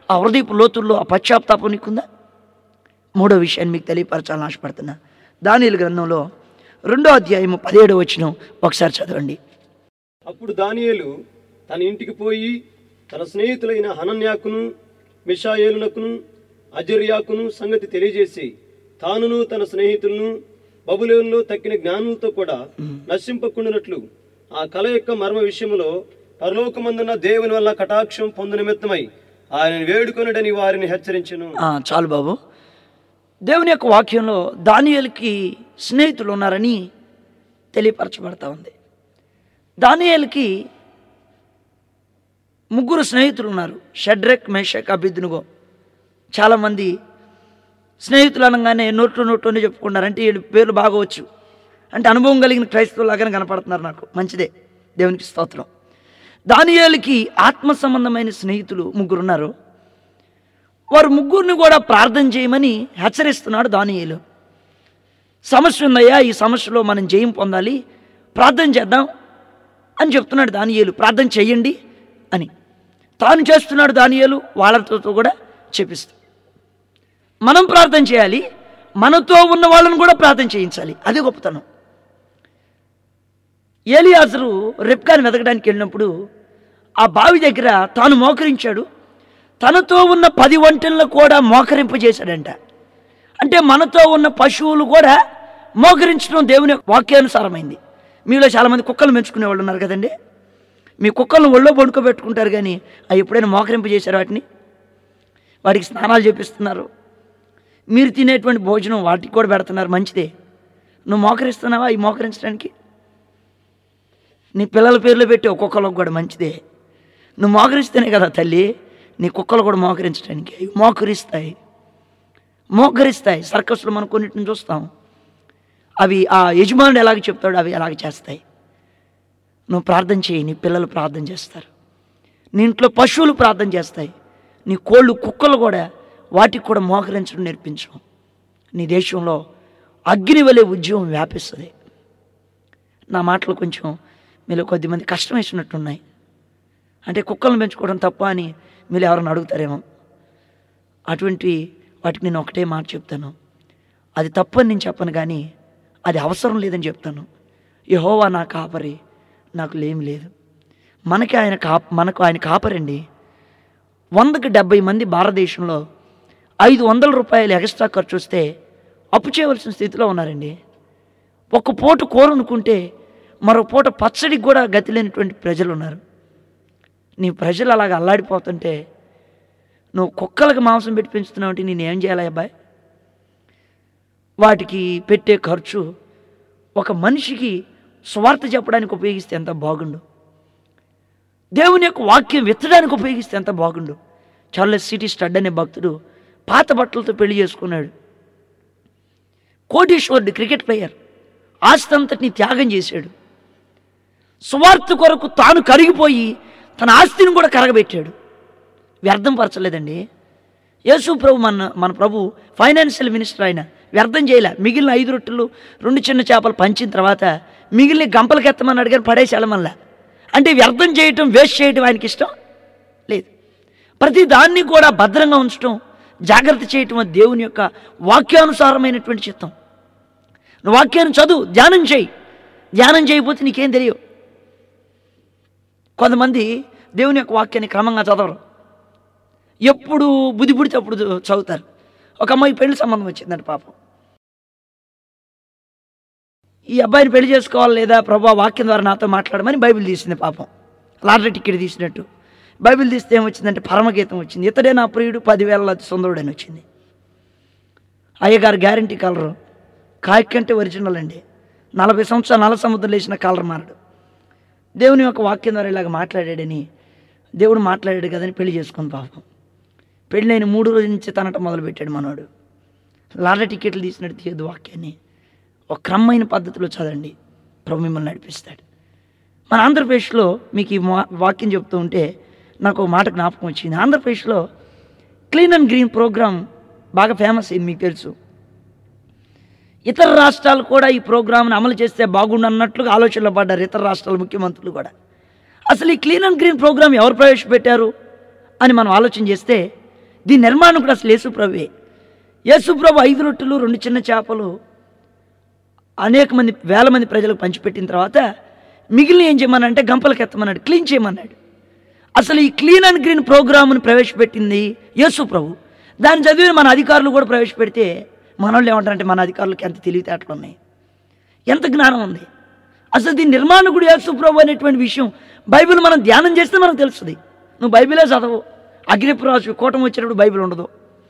ఆ హృదయపు లోతుల్లో ఆ పశ్చాత్తాపం నీకుందా మూడో విషయాన్ని మీకు తెలియపరచాలని ఆశపడుతున్నా దానిల గ్రంథంలో రెండో అధ్యాయము పదిహేడో వచ్చిన ఒకసారి చదవండి అప్పుడు దానియేలు తన ఇంటికి పోయి తన స్నేహితులైన హనన్యాకును మిషాయేలునకును అజర్యాకును సంగతి తెలియజేసి తానును తన స్నేహితులను బబులోనులో తక్కిన జ్ఞానులతో కూడా నశింపకుండినట్లు ఆ కళ యొక్క మర్మ విషయంలో పరలోకమందున్న దేవుని వల్ల కటాక్షం పొందు నిమిత్తమై ఆయన వేడుకొనడని వారిని హెచ్చరించెను ఆ, చాలు బాబు దేవుని యొక్క వాక్యంలో దానియేలుకి స్నేహితులు ఉన్నారని తెలియపరచబడతా ఉంది దానియేలుకి ముగ్గురు స్నేహితులు ఉన్నారు షడ్రక్ మేషక్ అభిద్నుగో చాలామంది స్నేహితులు అనగానే నోట్లు నోట్లోనే చెప్పుకున్నారు అంటే వీళ్ళు పేర్లు బాగవచ్చు అంటే అనుభవం కలిగిన క్రైస్తవులాగానే కనపడుతున్నారు నాకు మంచిదే దేవునికి స్తోత్రం దానియేలుకి ఆత్మ సంబంధమైన స్నేహితులు ముగ్గురు ఉన్నారు వారు ముగ్గురిని కూడా ప్రార్థన చేయమని హెచ్చరిస్తున్నాడు దానియేలు సమస్య ఉందయ్యా ఈ సమస్యలో మనం జయం పొందాలి ప్రార్థన చేద్దాం అని చెప్తున్నాడు దానియేలు ప్రార్థన చెయ్యండి అని తాను చేస్తున్నాడు దానియేలు వాళ్ళతో కూడా చెప్పిస్తూ మనం ప్రార్థన చేయాలి మనతో ఉన్న వాళ్ళని కూడా ప్రార్థన చేయించాలి అది గొప్పతనం ఏలియాజరు రెప్కాని వెతకడానికి వెళ్ళినప్పుడు ఆ బావి దగ్గర తాను మోకరించాడు తనతో ఉన్న పది వంటలను కూడా మోకరింపజేశాడంట అంటే మనతో ఉన్న పశువులు కూడా మోకరించడం దేవుని వాక్యానుసారమైంది మీలో చాలామంది కుక్కలు పెంచుకునే వాళ్ళు ఉన్నారు కదండి మీ కుక్కలను ఒళ్ళో పడుకోబెట్టుకుంటారు కానీ అవి ఎప్పుడైనా మోకరింపజేశారు వాటిని వాటికి స్నానాలు చేపిస్తున్నారు మీరు తినేటువంటి భోజనం వాటికి కూడా పెడుతున్నారు మంచిదే నువ్వు మోకరిస్తున్నావా ఈ మోకరించడానికి నీ పిల్లల పేర్లు పెట్టి ఒక్కొక్కరికి కూడా మంచిదే నువ్వు మోకరిస్తేనే కదా తల్లి నీ కుక్కలు కూడా మోకరించడానికి అవి మోకరిస్తాయి మోకరిస్తాయి సర్కస్లో మనం కొన్నిటిని చూస్తాం అవి ఆ యజమానుడు ఎలాగ చెప్తాడో అవి అలాగ చేస్తాయి నువ్వు ప్రార్థన చేయి నీ పిల్లలు ప్రార్థన చేస్తారు నీ ఇంట్లో పశువులు ప్రార్థన చేస్తాయి నీ కోళ్ళు కుక్కలు కూడా వాటికి కూడా మోకరించడం నేర్పించు నీ దేశంలో అగ్ని వలె ఉద్యమం వ్యాపిస్తుంది నా మాటలు కొంచెం మీలో కొద్దిమంది కష్టం వేసినట్టున్నాయి అంటే కుక్కలను పెంచుకోవడం తప్ప అని మీరు ఎవరైనా అడుగుతారేమో అటువంటి వాటికి నేను ఒకటే మాట చెప్తాను అది తప్పని నేను చెప్పను కానీ అది అవసరం లేదని చెప్తాను యహోవా నా కాపరి నాకు లేమి లేదు మనకి ఆయన కా మనకు ఆయన కాపరండి వందకి డెబ్బై మంది భారతదేశంలో ఐదు వందల రూపాయలు ఎక్స్ట్రా ఖర్చు వస్తే అప్పు చేయవలసిన స్థితిలో ఉన్నారండి ఒక పూట కూర అనుకుంటే మరో పూట పచ్చడికి కూడా గతి లేనటువంటి ప్రజలు ఉన్నారు నీ ప్రజలు అలాగ అల్లాడిపోతుంటే నువ్వు కుక్కలకు మాంసం పెట్టి పెంచుతున్నావు అంటే నేను ఏం చేయాలి అబ్బాయి వాటికి పెట్టే ఖర్చు ఒక మనిషికి స్వార్థ చెప్పడానికి ఉపయోగిస్తే ఎంత బాగుండు దేవుని యొక్క వాక్యం విత్తడానికి ఉపయోగిస్తే ఎంత బాగుండు చార్లెస్ సిటీ స్టడ్ అనే భక్తుడు పాత బట్టలతో పెళ్లి చేసుకున్నాడు కోటీశ్వరుడు క్రికెట్ ప్లేయర్ ఆస్తి అంతటిని త్యాగం చేశాడు సువార్త కొరకు తాను కరిగిపోయి తన ఆస్తిని కూడా కరగబెట్టాడు వ్యర్థం పరచలేదండి యేసు ప్రభు మన మన ప్రభు ఫైనాన్షియల్ మినిస్టర్ ఆయన వ్యర్థం చేయలే మిగిలిన ఐదు రొట్టెలు రెండు చిన్న చేపలు పంచిన తర్వాత మిగిలిన గంపలకి ఎత్తమని అడిగారు పడేసి వెళ్ళమల్లా అంటే వ్యర్థం చేయటం వేస్ట్ చేయటం ఆయనకి ఇష్టం లేదు ప్రతి దాన్ని కూడా భద్రంగా ఉంచడం జాగ్రత్త చేయటం అది దేవుని యొక్క వాక్యానుసారమైనటువంటి చిత్తం నువ్వు వాక్యాన్ని చదువు ధ్యానం చేయి ధ్యానం చేయకపోతే నీకేం తెలియవు కొంతమంది దేవుని యొక్క వాక్యాన్ని క్రమంగా చదవరు ఎప్పుడు బుద్ధి పుడితే అప్పుడు చదువుతారు ఒక అమ్మాయి పెళ్లి సంబంధం వచ్చిందంట పాపం ఈ అబ్బాయిని పెళ్లి చేసుకోవాలి లేదా ప్రభా వాక్యం ద్వారా నాతో మాట్లాడమని బైబిల్ తీసింది పాపం లాటరీ టికెట్ తీసినట్టు బైబిల్ తీస్తే ఏమొచ్చిందంటే పరమగీతం వచ్చింది ఇతడే నా ప్రియుడు పదివేల సుందరుడు అని వచ్చింది అయ్యగారు గ్యారంటీ కలరు కాయక్ కంటే ఒరిజినల్ అండి నలభై సంవత్సరాలు నల సముద్రం లేచిన కలర్ మారడు దేవుని యొక్క వాక్యం ద్వారా ఇలాగ మాట్లాడాడని దేవుడు మాట్లాడాడు కదని పెళ్లి చేసుకుంది పాపం పెళ్ళైన మూడు రోజుల నుంచి తనట మొదలుపెట్టాడు మనోడు లాటరీ టికెట్లు తీసినట్టు తీయదు వాక్యాన్ని ఒక క్రమమైన పద్ధతిలో చదవండి ప్రభు మిమ్మల్ని నడిపిస్తాడు మన ఆంధ్రప్రదేశ్లో మీకు ఈ వా- వాక్యం చెప్తూ ఉంటే నాకు ఒక మాట జ్ఞాపకం వచ్చింది ఆంధ్రప్రదేశ్లో క్లీన్ అండ్ గ్రీన్ ప్రోగ్రామ్ బాగా ఫేమస్ అయింది మీకు తెలుసు ఇతర రాష్ట్రాలు కూడా ఈ ప్రోగ్రామ్ని అమలు చేస్తే బాగుండు అన్నట్లుగా ఆలోచనలో పడ్డారు ఇతర రాష్ట్రాల ముఖ్యమంత్రులు కూడా అసలు ఈ క్లీన్ అండ్ గ్రీన్ ప్రోగ్రామ్ ఎవరు ప్రవేశపెట్టారు అని మనం ఆలోచన చేస్తే దీని నిర్మాణకుడు అసలు యేసుప్రభే యేసుప్రభు ఐదు రొట్టెలు రెండు చిన్న చేపలు అనేక మంది వేల మంది ప్రజలకు పంచిపెట్టిన తర్వాత మిగిలిన ఏం చేయమనంటే గంపలకు ఎత్తమన్నాడు క్లీన్ చేయమన్నాడు అసలు ఈ క్లీన్ అండ్ గ్రీన్ ప్రోగ్రామ్ను ప్రవేశపెట్టింది యేసు ప్రభు దాన్ని చదివిన మన అధికారులు కూడా ప్రవేశపెడితే మన వాళ్ళు ఏమంటారంటే మన అధికారులకి ఎంత తెలివితేటలు ఉన్నాయి ఎంత జ్ఞానం ఉంది అసలు దీని నిర్మాణకుడు యేసు ప్రభు అనేటువంటి విషయం బైబిల్ మనం ధ్యానం చేస్తే మనకు తెలుస్తుంది నువ్వు బైబిలే చదవు అగ్నిపురాజు కూటం వచ్చినప్పుడు బైబిల్ ఉండదు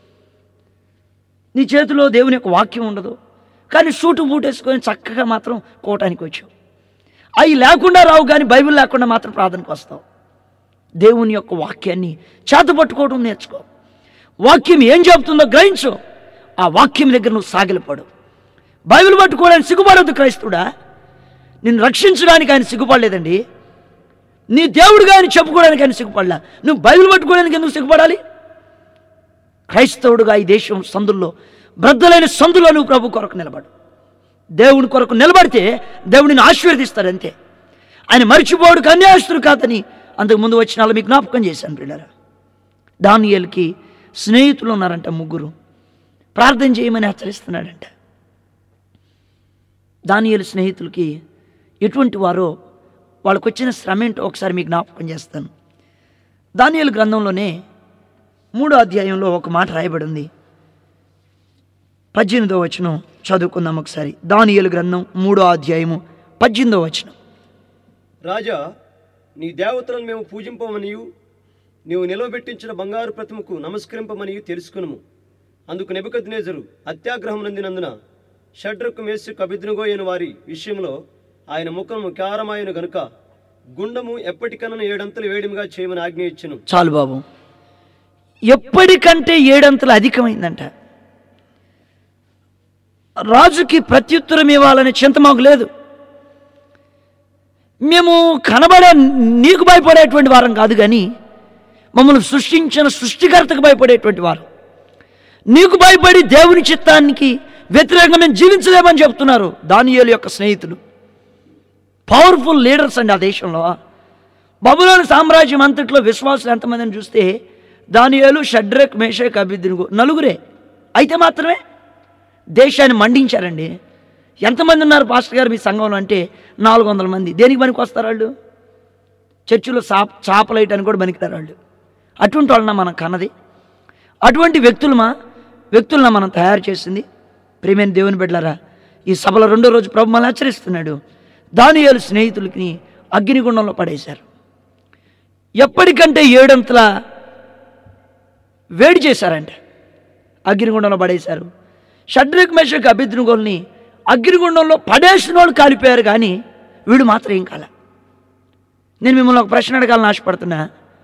నీ చేతిలో దేవుని యొక్క వాక్యం ఉండదు కానీ సూటు బూట్ వేసుకొని చక్కగా మాత్రం కోటానికి వచ్చావు అవి లేకుండా రావు కానీ బైబిల్ లేకుండా మాత్రం ప్రార్థనకు వస్తావు దేవుని యొక్క వాక్యాన్ని చేతపట్టుకోవడం నేర్చుకో వాక్యం ఏం చెబుతుందో గ్రహించు ఆ వాక్యం దగ్గర నువ్వు సాగిలపడు బైబిల్ పట్టుకోవడానికి సిగ్గుపడొద్దు క్రైస్తుడా నిన్ను రక్షించడానికి ఆయన సిగ్గుపడలేదండి నీ దేవుడుగా ఆయన చెప్పుకోవడానికి ఆయన సిగ్గుపడలా నువ్వు బైబిల్ పట్టుకోవడానికి ఎందుకు సిగ్గుపడాలి క్రైస్తవుడుగా ఈ దేశం సందుల్లో బ్రద్దలైన సందులో నువ్వు ప్రభు కొరకు నిలబడు దేవుని కొరకు నిలబడితే దేవుడిని ఆశీర్వదిస్తాడు అంతే ఆయన మర్చిపోడు కన్యాస్తుడు కాదని అంతకు ముందు వచ్చిన వాళ్ళు మీకు జ్ఞాపకం చేశాను పిల్లరా దానియల్కి స్నేహితులు ఉన్నారంట ముగ్గురు ప్రార్థన చేయమని హెచ్చరిస్తున్నాడంట దానియలు స్నేహితులకి ఎటువంటి వారో వాళ్ళకు వచ్చిన శ్రమ ఏంటో ఒకసారి మీకు జ్ఞాపకం చేస్తాను దానియలు గ్రంథంలోనే మూడో అధ్యాయంలో ఒక మాట రాయబడి ఉంది పద్దెనిమిదో వచనం చదువుకుందాం ఒకసారి దానియలు గ్రంథం మూడో అధ్యాయము పద్దెనిమిదో వచనం రాజా నీ దేవతలను మేము పూజింపమనియు నీవు నిలవబెట్టించిన బంగారు ప్రతిమకు నమస్కరింపమనియు తెలుసుకునుము అందుకు నెబుకద్నేజరు అత్యాగ్రహం నందినందున షడ్రకు మేసు కబిద్నుగోయని వారి విషయంలో ఆయన ముఖము కారమాయను గనుక గుండము ఎప్పటికన్నా ఏడంతలు వేడిమిగా చేయమని ఆజ్ఞ ఇచ్చెను చాలు బాబు ఎప్పటికంటే ఏడంతలు అధికమైందంట రాజుకి ప్రత్యుత్తరం ఇవ్వాలనే చింత మాకు లేదు మేము కనబడే నీకు భయపడేటువంటి వారం కాదు కానీ మమ్మల్ని సృష్టించిన సృష్టికర్తకు భయపడేటువంటి వారు నీకు భయపడి దేవుని చిత్తానికి వ్యతిరేకంగా మేము జీవించలేమని చెప్తున్నారు దానియేలు యొక్క స్నేహితులు పవర్ఫుల్ లీడర్స్ అండి ఆ దేశంలో బబులోని సామ్రాజ్యం అంతట్లో విశ్వాసులు ఎంతమందిని చూస్తే దానియేలు షడ్రక్ మేషక్ అభిద్దునుగు నలుగురే అయితే మాత్రమే దేశాన్ని మండించారండి ఎంతమంది ఉన్నారు పాస్టర్ గారు మీ సంఘంలో అంటే నాలుగు వందల మంది దేనికి పనికి వస్తారు వాళ్ళు చర్చిలో చాప చాపలైటానికి కూడా పనికిరారు వాళ్ళు అటువంటి వాళ్ళన మనం కన్నది అటువంటి వ్యక్తులమా వ్యక్తులను మనం తయారు చేసింది ప్రేమైన దేవుని బిడ్డలారా ఈ సభలో రెండో రోజు ప్రభు మనల్ని హెచ్చరిస్తున్నాడు దానియాలు స్నేహితులకి అగ్నిగుండంలో పడేశారు ఎప్పటికంటే ఏడంతల వేడి చేశారంట అగ్నిగుండంలో పడేశారు షడ్రక్ మేషక్ అభిద్నుగోల్ని అగ్నిగుండంలో పడేసిన వాళ్ళు కాలిపోయారు కానీ వీడు మాత్రం ఏం కాల నేను మిమ్మల్ని ఒక ప్రశ్న అడగాలని ఆశపడుతున్నా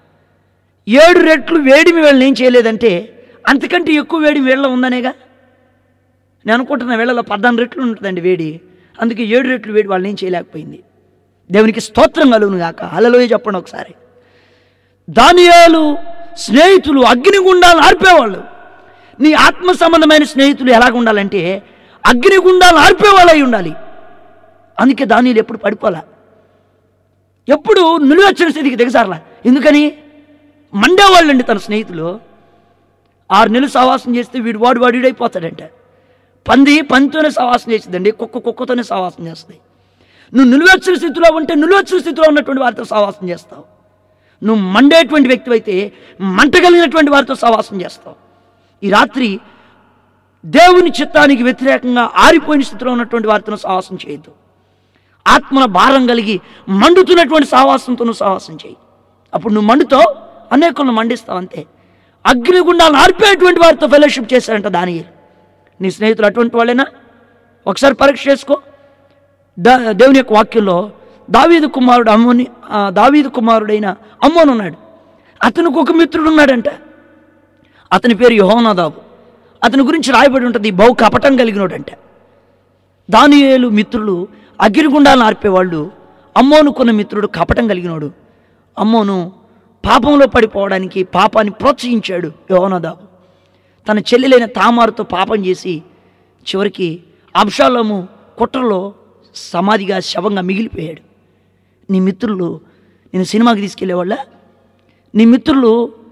ఏడు రెట్లు వేడిమి వీళ్ళని ఏం చేయలేదంటే అంతకంటే ఎక్కువ వేడి వీళ్ళ ఉందనేగా నేను అనుకుంటున్న వేళలో పద్నాలుగు రెట్లు ఉంటుందండి వేడి అందుకే ఏడు రెట్లు వేడి వాళ్ళని ఏం చేయలేకపోయింది దేవునికి స్తోత్రం కలుగును గాక అలలోయ చెప్పండి ఒకసారి దానియాలు స్నేహితులు అగ్నిగుండాలను ఆర్పేవాళ్ళు నీ ఆత్మ సంబంధమైన స్నేహితులు ఎలాగ ఉండాలంటే అగ్నిగుండాలను ఆర్పేవాళ్ళు అయి ఉండాలి అందుకే దానిలు ఎప్పుడు పడిపోలా ఎప్పుడు నిలువచ్చిన స్థితికి దిగజారలా ఎందుకని మండేవాళ్ళండి తన స్నేహితులు ఆరు నెలలు సహవాసం చేస్తే వీడు వాడు వాడిడైపోతాడంట పంది పందితోనే సహవాసం చేస్తుందండి కుక్క కుక్కతోనే సహవాసం చేస్తుంది నువ్వు నిలువెచ్చని స్థితిలో ఉంటే నిలువెచ్చని స్థితిలో ఉన్నటువంటి వారితో సహవాసం చేస్తావు నువ్వు మండేటువంటి వ్యక్తి అయితే మంట కలిగినటువంటి వారితో సహవాసం చేస్తావు ఈ రాత్రి దేవుని చిత్తానికి వ్యతిరేకంగా ఆరిపోయిన స్థితిలో ఉన్నటువంటి వారితో సహవాసం చేయొద్దు ఆత్మల భారం కలిగి మండుతున్నటువంటి సహవాసంతో నువ్వు సహవాసం చేయి అప్పుడు నువ్వు మండుతావు అనేకులను మండిస్తావు అంతే అగ్నిగుండాలను ఆర్పేటువంటి వారితో ఫెలోషిప్ చేశారంట దాని నీ స్నేహితులు అటువంటి వాళ్ళేనా ఒకసారి పరీక్ష చేసుకో దా దేవుని యొక్క వాక్యంలో దావీదు కుమారుడు అమ్మోని ఆ, దావీదు కుమారుడైన అమ్మోను ఉన్నాడు అతనికి ఒక మిత్రుడు ఉన్నాడంట అతని పేరు యోహోనాదాబు అతని గురించి రాయబడి ఉంటుంది బహు కపటం కలిగినోడంట దానియేలు మిత్రులు అగ్గిరిగుండాలను ఆర్పేవాళ్ళు అమ్మోనుకున్న మిత్రుడు కపటం కలిగినోడు అమ్మోను పాపంలో పడిపోవడానికి పాపాన్ని ప్రోత్సహించాడు యోహనదాబు తన చెల్లెలైన తామారుతో పాపం చేసి చివరికి అంశాలము కుట్రలో సమాధిగా శవంగా మిగిలిపోయాడు నీ మిత్రులు నేను సినిమాకి తీసుకెళ్ళేవాళ్ళ నీ మిత్రులు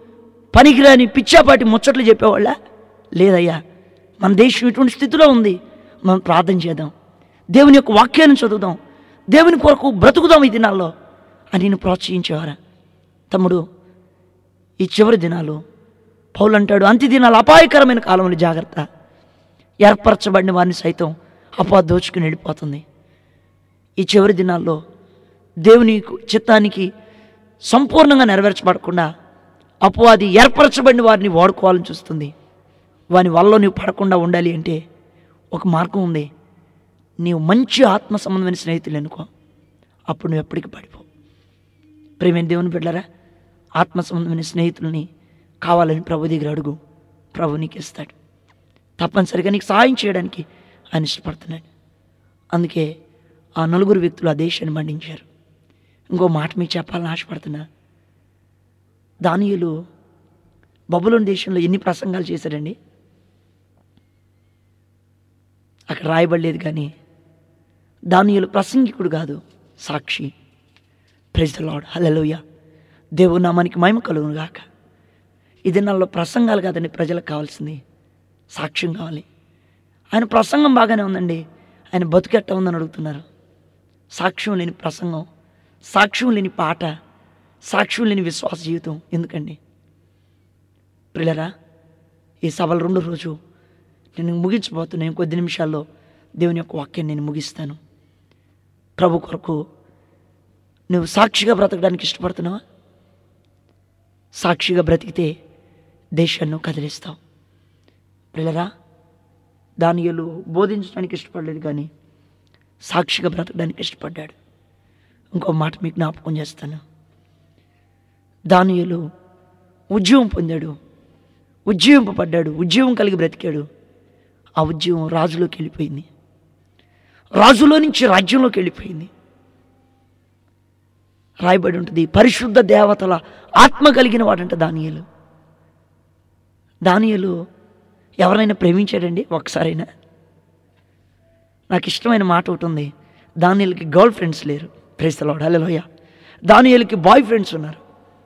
పనికిరాని పిచ్చాపాటి ముచ్చట్లు చెప్పేవాళ్ళ లేదయ్యా మన దేశం ఇటువంటి స్థితిలో ఉంది మనం ప్రార్థన చేద్దాం దేవుని యొక్క వాక్యాన్ని చదువుదాం దేవుని కొరకు బ్రతుకుదాం ఈ దినాల్లో అని నేను ప్రోత్సహించేవారా తమ్ముడు ఈ చివరి దినాలు పౌలు అంటాడు అంత్య దినాలు అపాయకరమైన కాలంలో జాగ్రత్త ఏర్పరచబడిన వారిని సైతం అపా దోచుకుని వెళ్ళిపోతుంది ఈ చివరి దినాల్లో దేవుని చిత్తానికి సంపూర్ణంగా నెరవేర్చబడకుండా అపవాది ఏర్పరచబడిన వారిని వాడుకోవాలని చూస్తుంది వాని వల్ల నువ్వు పడకుండా ఉండాలి అంటే ఒక మార్గం ఉంది నీవు మంచి ఆత్మ సంబంధమైన స్నేహితులు ఎన్నుకో అప్పుడు నువ్వు ఎప్పటికీ పడిపో ప్రేమైన దేవుని బిడ్డరా ఆత్మ సంబంధమైన స్నేహితుల్ని కావాలని ప్రభు దగ్గర అడుగు ప్రభు నీకు ఇస్తాడు తప్పనిసరిగా నీకు సహాయం చేయడానికి ఆయన ఇష్టపడుతున్నాడు అందుకే ఆ నలుగురు వ్యక్తులు ఆ దేశాన్ని మండించారు ఇంకో మాట మీకు చెప్పాలని ఆశపడుతున్నా దానియులు బబులోని దేశంలో ఎన్ని ప్రసంగాలు చేశారండి అక్కడ రాయబడలేదు కానీ దానియులు ప్రసంగికుడు కాదు సాక్షి ప్రెజ్ ద లాడ్ హల్లెలూయ దేవుని నామానికి మహిమ కలుగును గాక ఈ దినాల్లో ప్రసంగాలు కాదండి ప్రజలకు కావాల్సింది సాక్ష్యం కావాలి ఆయన ప్రసంగం బాగానే ఉందండి ఆయన బతుకెట్ట ఉందని అడుగుతున్నారు సాక్ష్యం లేని ప్రసంగం సాక్ష్యం లేని పాట సాక్ష్యం లేని విశ్వాస జీవితం ఎందుకండి ప్రిలరా ఈ సభల రెండో రోజు నేను ముగించబోతున్నాను కొద్ది నిమిషాల్లో దేవుని యొక్క వాక్యాన్ని నేను ముగిస్తాను ప్రభు కొరకు నువ్వు సాక్షిగా బ్రతకడానికి ఇష్టపడుతున్నావా సాక్షిగా బ్రతికితే దేశాన్ని నువ్వు కదిలిస్తావు పిల్లరా దానియలు బోధించడానికి ఇష్టపడలేదు కానీ సాక్షిగా బ్రతకడానికి ఇష్టపడ్డాడు ఇంకో మాట మీకు జ్ఞాపకం చేస్తాను దానియలు ఉద్యోగం పొందాడు ఉజ్జీవింపబడ్డాడు ఉద్యోగం కలిగి బ్రతికాడు ఆ ఉద్యోగం రాజులోకి వెళ్ళిపోయింది రాజులో నుంచి రాజ్యంలోకి వెళ్ళిపోయింది రాయబడి ఉంటుంది పరిశుద్ధ దేవతల ఆత్మ కలిగిన వాడంట దానియలు దానియలు ఎవరైనా ప్రేమించాడండి ఒకసారైనా నాకు ఇష్టమైన మాట ఒకటి ఉంది దానియలకి గర్ల్ ఫ్రెండ్స్ లేరు ప్రేస్తలాడు హలోయ దానియలకి బాయ్ ఫ్రెండ్స్ ఉన్నారు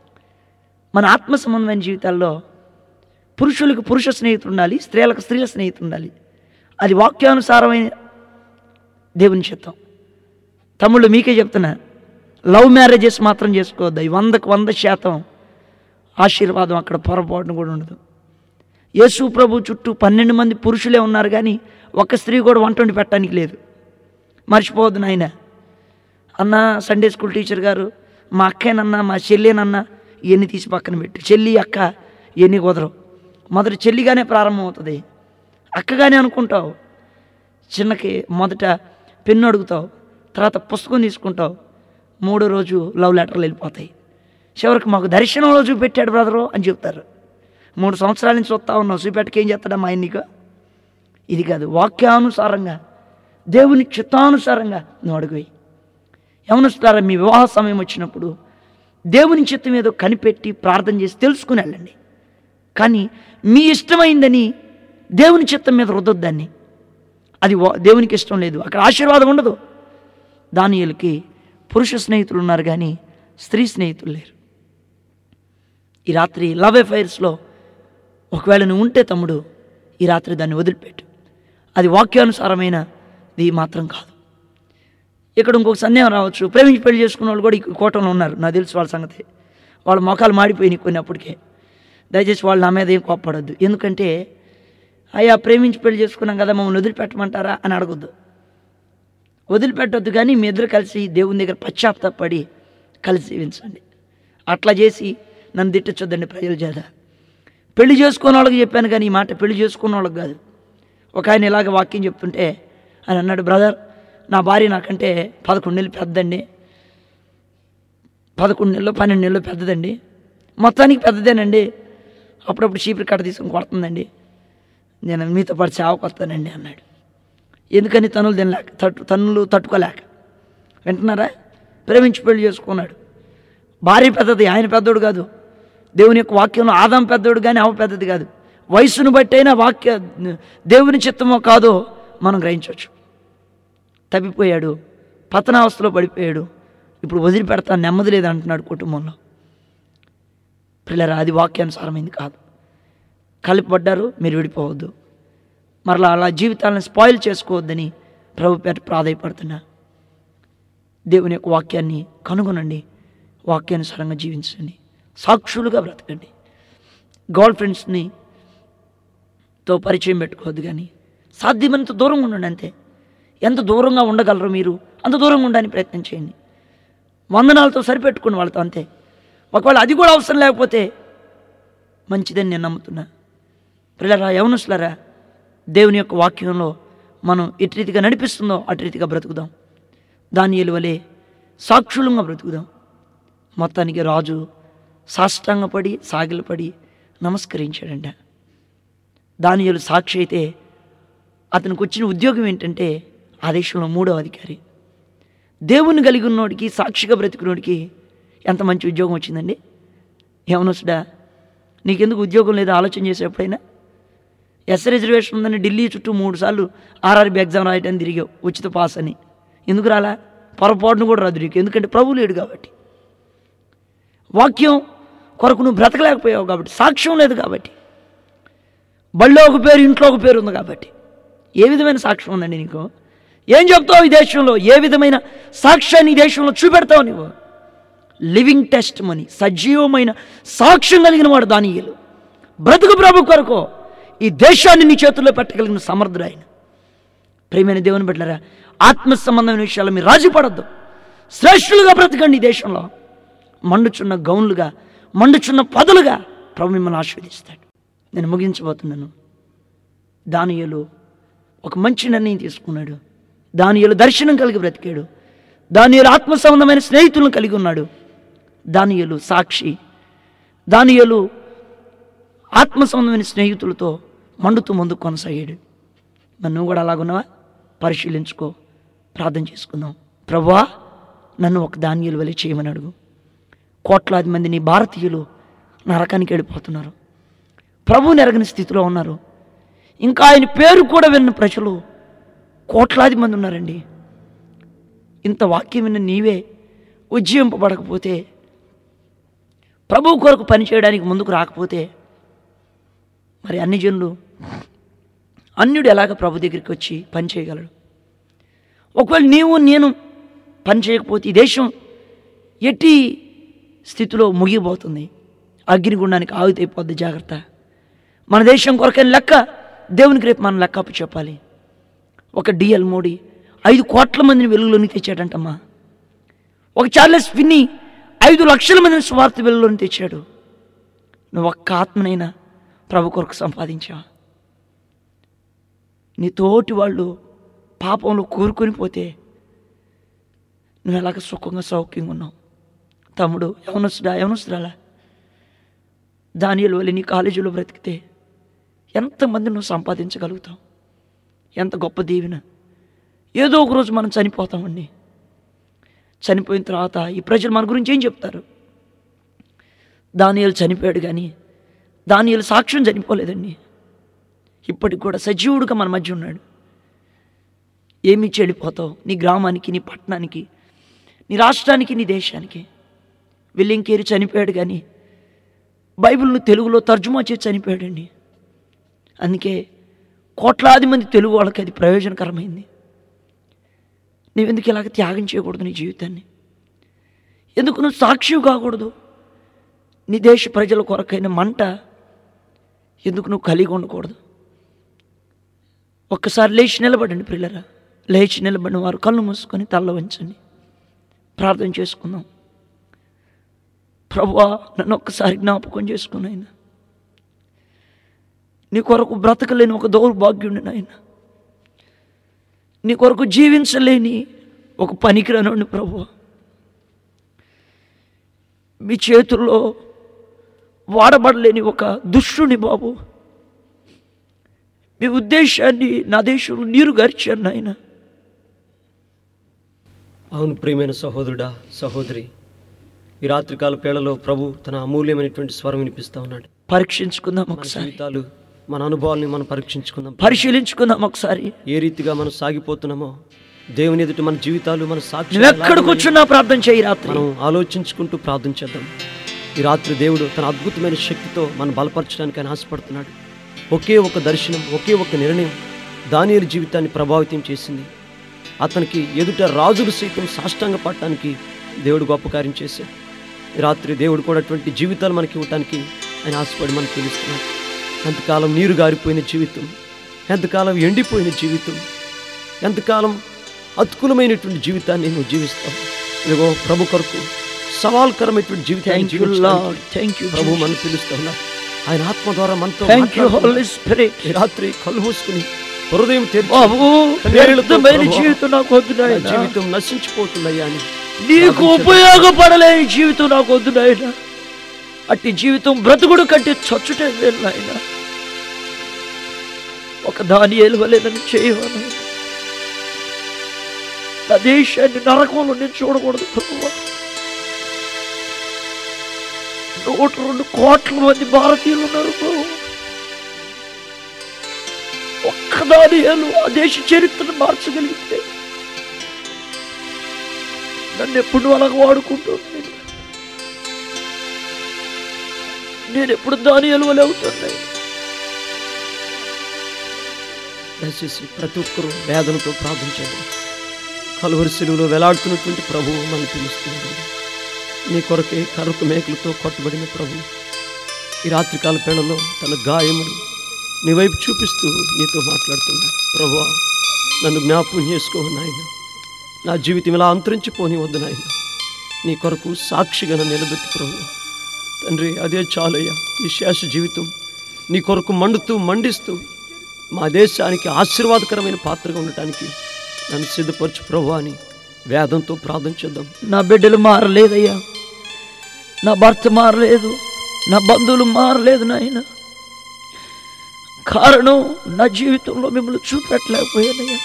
మన ఆత్మ సంబంధమైన జీవితాల్లో పురుషులకు పురుష స్నేహితులు ఉండాలి స్త్రీలకు స్త్రీల స్నేహితులు ఉండాలి అది వాక్యానుసారమైన దేవుని చిత్తం తమ్ముళ్ళు మీకే చెప్తున్నా లవ్ మ్యారేజెస్ మాత్రం చేసుకోవద్దు అవి వందకు వంద శాతం ఆశీర్వాదం అక్కడ పొరపాటును కూడా ఉండదు యేసు ప్రభు చుట్టూ పన్నెండు మంది పురుషులే ఉన్నారు కానీ ఒక్క స్త్రీ కూడా వంట వండి పెట్టడానికి లేదు మర్చిపోవద్దు నాయన అన్న సండే స్కూల్ టీచర్ గారు మా అక్కేనన్నా మా చెల్లేనన్నా ఇవన్నీ తీసి పక్కన పెట్టు చెల్లి అక్క ఇవన్నీ కుదరవు మొదట చెల్లిగానే ప్రారంభమవుతుంది అక్కగానే అనుకుంటావు చిన్నకి మొదట పెన్ను అడుగుతావు తర్వాత పుస్తకం తీసుకుంటావు మూడో రోజు లవ్ లెటర్లు వెళ్ళిపోతాయి చివరికి మాకు దర్శనంలో చూపెట్టాడు బ్రదరు అని చెప్తారు మూడు సంవత్సరాల నుంచి చూస్తా ఉన్నావు చూపెట్టకి ఏం చేస్తాడా మా నీకు ఇది కాదు వాక్యానుసారంగా దేవుని చిత్తానుసారంగా నువ్వు అడుగువి యవనస్తారా మీ వివాహ సమయం వచ్చినప్పుడు దేవుని చిత్తం ఏదో కనిపెట్టి ప్రార్థన చేసి తెలుసుకుని వెళ్ళండి కానీ మీ ఇష్టమైందని దేవుని చిత్తం మీద రుద్దొద్దాన్ని అది వా- దేవునికి ఇష్టం లేదు అక్కడ ఆశీర్వాదం ఉండదు దానియులకి పురుష స్నేహితులు ఉన్నారు కానీ స్త్రీ స్నేహితులు లేరు ఈ రాత్రి లవ్ అఫైర్స్లో ఒకవేళ నువ్వు ఉంటే తమ్ముడు ఈ రాత్రి దాన్ని వదిలిపెట్టు అది వాక్యానుసారమైనది మాత్రం కాదు ఇక్కడ ఇంకొక సందేహం రావచ్చు ప్రేమించి పెళ్లి చేసుకున్న వాళ్ళు కూడా ఈ కోటంలో ఉన్నారు నాకు తెలుసు వాళ్ళ సంగతి వాళ్ళ మొఖాలు మాడిపోయినాయి కొన్ని అప్పటికే దయచేసి వాళ్ళు నా మీద ఏం కోప్పడద్దు ఎందుకంటే అయ్యా ప్రేమించి పెళ్లి చేసుకున్నాం కదా మమ్మల్ని వదిలిపెట్టమంటారా అని అడగొద్దు వదిలిపెట్టొద్దు కానీ మీ ఇద్దరు కలిసి దేవుని దగ్గర పశ్చాత్తాపడి కలిసి జీవించండి అట్లా చేసి నన్ను తిట్టొచ్చొద్దండి ప్రజల చేత పెళ్లి చేసుకున్న వాళ్ళకి చెప్పాను కానీ ఈ మాట పెళ్లి చేసుకున్న వాళ్ళకి కాదు ఒక ఆయన ఇలాగ వాక్యం చెప్తుంటే ఆయన అన్నాడు బ్రదర్ నా భార్య నాకంటే పదకొండు నెలలు పెద్దండి పదకొండు నెలలు పన్నెండు నెలలు పెద్దదండి మొత్తానికి పెద్దదేనండి అప్పుడప్పుడు చీపురు కట్ట తీసుకొని కొడుతుందండి నేను మీతో పాటు చావకొస్తానండి అన్నాడు ఎందుకని తనులు తినలేక తట్టు తన్నులు తట్టుకోలేక వింటున్నారా ప్రేమించి పెళ్లి చేసుకున్నాడు భార్య పెద్దది ఆయన పెద్దోడు కాదు దేవుని యొక్క వాక్యంలో ఆదాం పెద్దోడు కానీ అవ పెద్దది కాదు వయసును బట్టి అయినా వాక్య దేవుని చిత్తమో కాదో మనం గ్రహించవచ్చు తప్పిపోయాడు పతనావస్థలో పడిపోయాడు ఇప్పుడు వదిలిపెడతా నెమ్మది లేదు అంటున్నాడు కుటుంబంలో పిల్లరా అది వాక్యానుసారమైంది కాదు కలిపబడ్డారు మీరు విడిపోవద్దు మరలా అలా జీవితాలను స్పాయిల్ చేసుకోవద్దని ప్రభు పేట ప్రాధాయపడుతున్నా దేవుని యొక్క వాక్యాన్ని కనుగొనండి వాక్యానుసారంగా జీవించండి సాక్షులుగా బ్రతకండి గర్ల్ ఫ్రెండ్స్ని తో పరిచయం పెట్టుకోవద్దు కానీ సాధ్యమైనంత దూరంగా ఉండండి అంతే ఎంత దూరంగా ఉండగలరో మీరు అంత దూరంగా ఉండడానికి ప్రయత్నం చేయండి వందనాలతో సరిపెట్టుకుని వాళ్ళతో అంతే ఒకవేళ అది కూడా అవసరం లేకపోతే మంచిదని నేను నమ్ముతున్నా పిల్లరా యవనస్తులరా దేవుని యొక్క వాక్యంలో మనం ఎటు రీతిగా నడిపిస్తుందో అటు రీతిగా బ్రతుకుదాం దాని వలె సాక్షులంగా బ్రతుకుదాం మొత్తానికి రాజు సాష్టాంగపడి సాగిలపడి నమస్కరించాడంట దానియలు సాక్షి అయితే అతనికి వచ్చిన ఉద్యోగం ఏంటంటే ఆ దేశంలో మూడవ అధికారి దేవుని కలిగి ఉన్నోడికి సాక్షిగా బ్రతికినోడికి ఎంత మంచి ఉద్యోగం వచ్చిందండి ఏమనొస్తుడా నీకెందుకు ఉద్యోగం లేదా ఆలోచన చేసే ఎప్పుడైనా ఎస్ రిజర్వేషన్ ఉందని ఢిల్లీ చుట్టూ మూడు సార్లు ఆర్ఆర్బి ఎగ్జామ్ రాయడానికి తిరిగావు ఉచిత పాస్ అని ఎందుకు రాలా పొరపాటును కూడా రాదు నీకు ఎందుకంటే ప్రభు లేడు కాబట్టి వాక్యం కొరకు నువ్వు బ్రతకలేకపోయావు కాబట్టి సాక్ష్యం లేదు కాబట్టి బళ్ళో ఒక పేరు ఇంట్లో ఒక పేరు ఉంది కాబట్టి ఏ విధమైన సాక్ష్యం ఉందండి నీకు ఏం చెప్తావు ఈ దేశంలో ఏ విధమైన సాక్ష్యాన్ని ఈ దేశంలో చూపెడతావు నువ్వు లివింగ్ టెస్ట్ మని సజీవమైన సాక్ష్యం కలిగిన వాడు దానియేలు బ్రతుకు ప్రభు కొరకు ఈ దేశాన్ని నీ చేతుల్లో పెట్టగలిగిన సమర్థుడు ఆయన ప్రియమైన దేవుని బిడ్డలారా ఆత్మ సంబంధమైన విషయాలు మీరు రాజీ పడద్దు శ్రేష్ఠులుగా బ్రతకండి ఈ దేశంలో మండుచున్న గౌన్లుగా మండుచున్న పదులుగా ప్రభు మిమ్మల్ని ఆశీర్వదిస్తాడు నేను ముగించబోతున్నాను దానియలు ఒక మంచి నిర్ణయం తీసుకున్నాడు దానియలు దర్శనం కలిగి బ్రతికాడు దానియలు ఆత్మ సంబంధమైన స్నేహితులను కలిగి ఉన్నాడు దానియలు సాక్షి దానియలు ఆత్మ సంబంధమైన స్నేహితులతో మండుతూ ముందుకు కొనసాగాడు మరి నువ్వు కూడా అలాగున్నావా పరిశీలించుకో ప్రార్థన చేసుకుందాం ప్రభా నన్ను ఒక దానియలు వలె చేయమని అడుగు కోట్లాది మంది నీ భారతీయులు నరకానికి వెళ్ళిపోతున్నారు ప్రభువుని ఎరగని స్థితిలో ఉన్నారు ఇంకా ఆయన పేరు కూడా విన్న ప్రజలు కోట్లాది మంది ఉన్నారండి ఇంత వాక్యం విన్న నీవే ఉజ్జీవింపబడకపోతే ప్రభు కొరకు పని చేయడానికి ముందుకు రాకపోతే మరి అన్ని జనులు అన్యుడు ఎలాగ ప్రభు దగ్గరికి వచ్చి పని చేయగలడు ఒకవేళ నీవు నేను పని చేయకపోతే ఈ దేశం ఎట్టి స్థితిలో ముగిపోతుంది అగ్నిగుండానికి ఆగుతైపోద్ది జాగ్రత్త మన దేశం కొరకైన లెక్క దేవునికి రేపు మనం లెక్క అప్పు చెప్పాలి ఒక డిఎల్ మోడీ ఐదు కోట్ల మందిని వెలుగులోని తెచ్చాడంటమ్మా ఒక చార్లెస్ ఫిన్ని ఐదు లక్షల మందిని స్వార్థ వెలుగులోని తెచ్చాడు నువ్వు ఒక్క ఆత్మనైనా ప్రభు కొరకు సంపాదించావా నీ తోటి వాళ్ళు పాపంలో కూరుకొని పోతే నువ్వు ఎలాగ సుఖంగా సౌఖ్యంగా ఉన్నావు తమ్ముడు యవనస్తుడా యవనస్తురాలా దానియలు వెళ్ళి నీ కాలేజీలో బ్రతికితే ఎంతమంది నువ్వు సంపాదించగలుగుతావు ఎంత గొప్ప దీవెన ఏదో ఒక రోజు మనం చనిపోతామండి చనిపోయిన తర్వాత ఈ ప్రజలు మన గురించి ఏం చెప్తారు దానియలు చనిపోయాడు కానీ దానియలు సాక్ష్యం చనిపోలేదండి ఇప్పటికి కూడా సజీవుడుగా మన మధ్య ఉన్నాడు ఏమి చెడిపోతావు నీ గ్రామానికి నీ పట్టణానికి నీ రాష్ట్రానికి నీ దేశానికి విల్లింకేరి చనిపోయాడు కానీ బైబిల్ను తెలుగులో తర్జుమా చేసి చనిపోయాడండి అందుకే కోట్లాది మంది తెలుగు వాళ్ళకి అది ప్రయోజనకరమైంది నీవెందుకు ఇలాగ త్యాగం చేయకూడదు నీ జీవితాన్ని ఎందుకు నువ్వు సాక్షి కాకూడదు నీ దేశ ప్రజల కొరకైన మంట ఎందుకు నువ్వు కలిగి ఉండకూడదు ఒక్కసారి లేచి నిలబడండి పిల్లరా లేచి నిలబడిన వారు కళ్ళు మూసుకొని తల్ల వంచండి ప్రార్థన చేసుకుందాం ప్రభువా నన్ను ఒక్కసారి జ్ఞాపకం చేసుకుని ఆయన నీ కొరకు బ్రతకలేని ఒక దౌర్భాగ్యుడిని నాయన నీ కొరకు జీవించలేని ఒక పనికిరానుండి ప్రభు మీ చేతుల్లో వాడబడలేని ఒక దుష్టుని బాబు మీ ఉద్దేశాన్ని నా దేశంలో నీరు గరిచాను నాయన అవును ప్రియమైన సహోదరుడా సహోదరి ఈ రాత్రికాల పేళలో ప్రభు తన అమూల్యమైనటువంటి స్వరం వినిపిస్తా ఉన్నాడు పరీక్షించుకుందాం మన ఒకసారి జీవితాలు మన అనుభవాల్ని మనం పరీక్షించుకుందాం పరిశీలించుకుందాం ఒకసారి ఏ రీతిగా మనం సాగిపోతున్నామో దేవుని ఎదుట మన జీవితాలు మన సాక్షి నువ్వెక్కడ కూర్చున్నా ప్రార్థన చేయి రాత్రి మనం ఆలోచించుకుంటూ ప్రార్థన చేద్దాం ఈ రాత్రి దేవుడు తన అద్భుతమైన శక్తితో మనం బలపరచడానికి ఆయన ఆశపడుతున్నాడు ఒకే ఒక దర్శనం ఒకే ఒక నిర్ణయం దానియలు జీవితాన్ని ప్రభావితం చేసింది అతనికి ఎదుట రాజులు సైతం సాష్టాంగ పడటానికి దేవుడు గొప్ప కార్యం చేశాడు ఈ రాత్రి దేవుడు కూడా అటువంటి జీవితాలు మనకి ఇవ్వటానికి ఆయన ఆశపడి మనకు తెలుస్తున్నాడు ఎంతకాలం నీరు గారిపోయిన జీవితం ఎంతకాలం ఎండిపోయిన జీవితం ఎంతకాలం అతుకులమైనటువంటి జీవితాన్ని నువ్వు జీవిస్తావు ఇదిగో ప్రభు కొరకు సవాల్కరమైనటువంటి జీవితాన్ని థ్యాంక్ యూ జీవించడానికి లార్డ్ థ్యాంక్ యూ ప్రభు మనం పిలుస్తా ఉన్నారు ఆయన ఆత్మ ద్వారా మనతో థ్యాంక్ యూ మాట్లాడుతున్నాడు. హోలీ స్పిరిట్ ఈ రాత్రి కళ్ళు మూసుకుని హృదయం తెరిచి బాబు కన్నీళ్లతో వ్యర్థమైన ప్రభువా, జీవితం నాకు వద్దు నా నాయనా. జీవితం నశించిపోతుందయ్యా అని నీకు ఉపయోగపడలేని జీవితం నాకు వద్దు నాయన అట్టి జీవితం బ్రతుకుడు కంటే చచ్చుటే మేలు నాయన ఒక దాని ఏలువలేదని చేయవను నా దేశాన్ని నరకంలో నేను చూడకూడదు ప్రభువా నూట రెండు కోట్ల మంది భారతీయులు ఉన్నారు ప్రభు ఒక్కదాని ఏలు ఆ దేశ చరిత్రను మార్చగలిగితే నన్ను ఎప్పుడు అలాగ వాడుకుంటున్నాను నేను ఎప్పుడు దాని ఎలువలు అవుతున్నాయి దయచేసి ప్రతి ఒక్కరూ వేదనతో ప్రార్థించండి కలువరి సెలువులో వేలాడుతున్నటువంటి ప్రభువు మనం పిలుస్తున్నాడు నీ కొరకే కరుకు మేకలతో కొట్టబడిన ప్రభు ఈ రాత్రికాల పేళలో తన గాయములు నీ వైపు చూపిస్తూ నీతో మాట్లాడుతున్నాడు ప్రభువా నన్ను జ్ఞాపకం చేసుకో నాయన నా జీవితం ఇలా అంతరించిపోని వద్దు నాయన నీ కొరకు సాక్షిగా నన్ను నిలబెట్టు ప్రభు తండ్రి అదే చాలయ్యా ఈ శేష జీవితం నీ కొరకు మండుతూ మండిస్తూ మా దేశానికి ఆశీర్వాదకరమైన పాత్రగా ఉండటానికి నన్ను సిద్ధపరచు ప్రభు అని వేదంతో ప్రార్థన చేద్దాం నా బిడ్డలు మారలేదయ్యా నా భర్త మారలేదు నా బంధువులు మారలేదు నాయన కారణం నా జీవితంలో మిమ్మల్ని చూపెట్టలేకపోయానయ్యా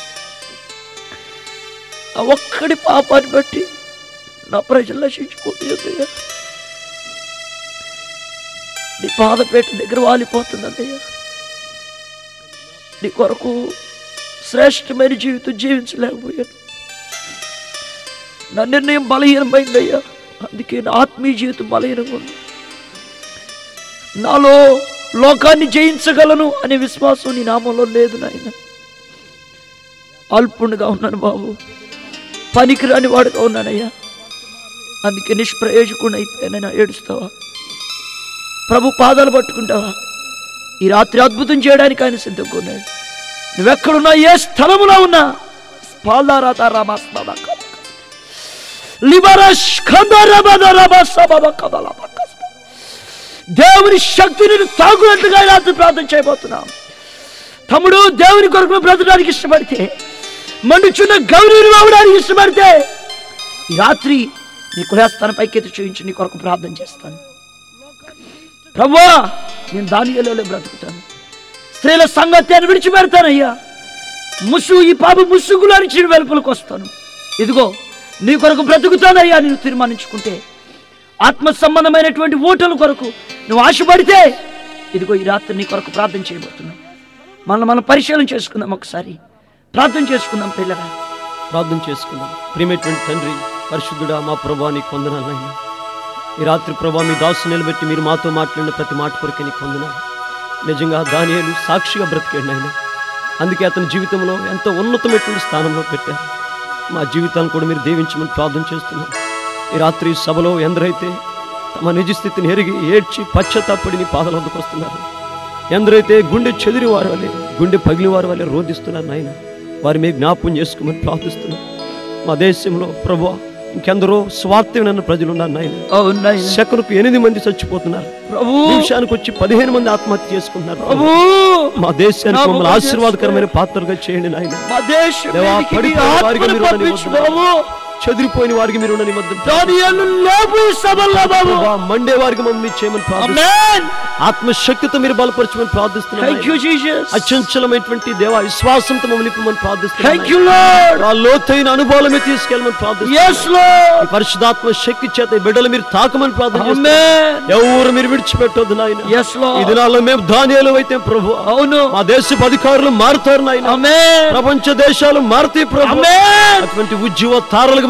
ఆ ఒక్కడి పాపాన్ని బట్టి నా ప్రజలు నశించిపోతుందయ్యా నీ పాదపేట దగ్గర వాలిపోతున్నదయ్యా నీ కొరకు శ్రేష్టమైన జీవితం జీవించలేకపోయాను నా నిర్ణయం బలహీనమైందయ్యా అందుకే నా ఆత్మీయ జీవితం బలహీనంగా ఉంది నాలో లోకాన్ని జయించగలను అనే విశ్వాసం నీ నామంలో లేదు నాయన అల్పుణ్ణిగా ఉన్నాను బాబు పనికిరాని వాడుగా ఉన్నానయ్యా అందుకే నిష్ప్రయోజకుడు అయిపోయానైనా ఏడుస్తావా ప్రభు పాదాలు పట్టుకుంటావా ఈ రాత్రి అద్భుతం చేయడానికి ఆయన సిద్ధంగా ఉన్నాడు నువ్వెక్కడున్నా ఏ స్థలములో ఉన్నా స్పాల్దారాతా రామాస్మాబా లిబరష్ దేవుని శక్తిని తాగునట్లుగా ఈ రాత్రి ప్రార్థన చేయబోతున్నాం తమ్ముడు దేవుని కొరకు నువ్వు బ్రతకడానికి ఇష్టపడితే మండుచున్న గౌరవం అవ్వడానికి ఇష్టపడితే ఈ రాత్రి నీ కులాస్థానం పైకెత్తి చూపించి నీ కొరకు ప్రార్థన చేస్తాను ప్రభువా నేను దానిలో బ్రతుకుతాను స్త్రీల సంగత్యాన్ని విడిచిపెడతానయ్యా ముసు ఈ పాప ముసుగులో నుంచి వెలుపలకు వస్తాను ఇదిగో నీ కొరకు బ్రతుకుతానయ్యా నేను తీర్మానించుకుంటే ఆత్మ సంబంధమైనటువంటి ఓటల కొరకు నువ్వు ఆశపడితే ఇదిగో ఈ రాత్రి నీ కొరకు ప్రార్థన చేయబోతున్నాం మనం మనం పరిశీలన చేసుకుందాం ఒకసారి ప్రార్థన చేసుకుందాం పిల్లగా ప్రార్థన చేసుకుందాం ప్రియమైనటువంటి తండ్రి పరిశుద్ధుడా మా ప్రభా నీకు వందనాలైనా ఈ రాత్రి ప్రభా మీ దాసు నిలబెట్టి మీరు మాతో మాట్లాడిన ప్రతి మాట కొరకే నీకు వందనాలు నిజంగా దానియాలు సాక్షిగా బ్రతికాడు నాయన అందుకే అతని జీవితంలో ఎంతో ఉన్నతమైనటువంటి స్థానంలో పెట్టారు మా జీవితాలను కూడా మీరు దీవించమని ప్రార్థన చేస్తున్నాం ఈ రాత్రి సభలో ఎందరైతే తమ నిజ స్థితిని ఎరిగి ఏడ్చి పశ్చాత్తాపడి నీ పాదల వద్దకు వస్తున్నారు ఎందరైతే గుండె చెదిరి వారి వల్లే గుండె పగిలి వారి వల్లే రోధిస్తున్నారు నాయన వారి మీద జ్ఞాపకం చేసుకోమని ప్రార్థిస్తున్నాం మా దేశంలో ప్రభు ఇంకెందరో స్వార్థమైన ప్రజలు ఉన్నారు నాయన అవునాయన సెకనుకు ఎనిమిది మంది చచ్చిపోతున్నారు ప్రభు నిమిషానికి వచ్చి పదిహేను మంది ఆత్మహత్య చేసుకుంటున్నారు ప్రభు మా దేశానికి నాకు మమ్మల్ని ఉపదేశం ఆశీర్వాదకరమైన పాత్రగా చేయండి నాయన మా దేశం దేవా, మీదికి నీ పడిపోయిన వారికి ఆత్మను మీరు పంపించు ఉండనివ్వద్దు. బాబు చెదిరిపోయిన వారికి మీరు ఉండని మధ్య దానియేలు లేపు ఈ సభల్లో బాబు మండే వారికి మమ్మల్ని చేయమని ప్రార్థిస్తున్నాం ఆమేన్ ఆత్మశక్తితో మీరు బలపరచమని ప్రార్థిస్తున్నాం థ్యాంక్ యూ జీసస్ అచంచలమైనటువంటి దేవ విశ్వాసంతో మమ్మల్ని నింపమని ప్రార్థిస్తున్నాం థ్యాంక్ యూ లార్డ్ ఆ లోతైన అనుభవాలమే తీసుకెళ్ళమని ప్రార్థిస్తున్నాం yes lord ఈ పరిశుధాత్మ శక్తి చేత ఈ బిడ్డలు మీరు తాకమని ప్రార్థన చేస్తున్నాం ఆమేన్ ఎవరు మీరు విడిచిపెట్టొద్దు నాయన yes ఈ lord దినాల్లో మేము ధాన్యాలు అయితే ప్రభు అవును మా దేశపు అధికారులు మారుతారు నాయన ఆమేన్ ప్రపంచ దేశాలు మారుతాయి ప్రభు ఆమేన్ అటువంటి ఉద్యోగ తారలుగా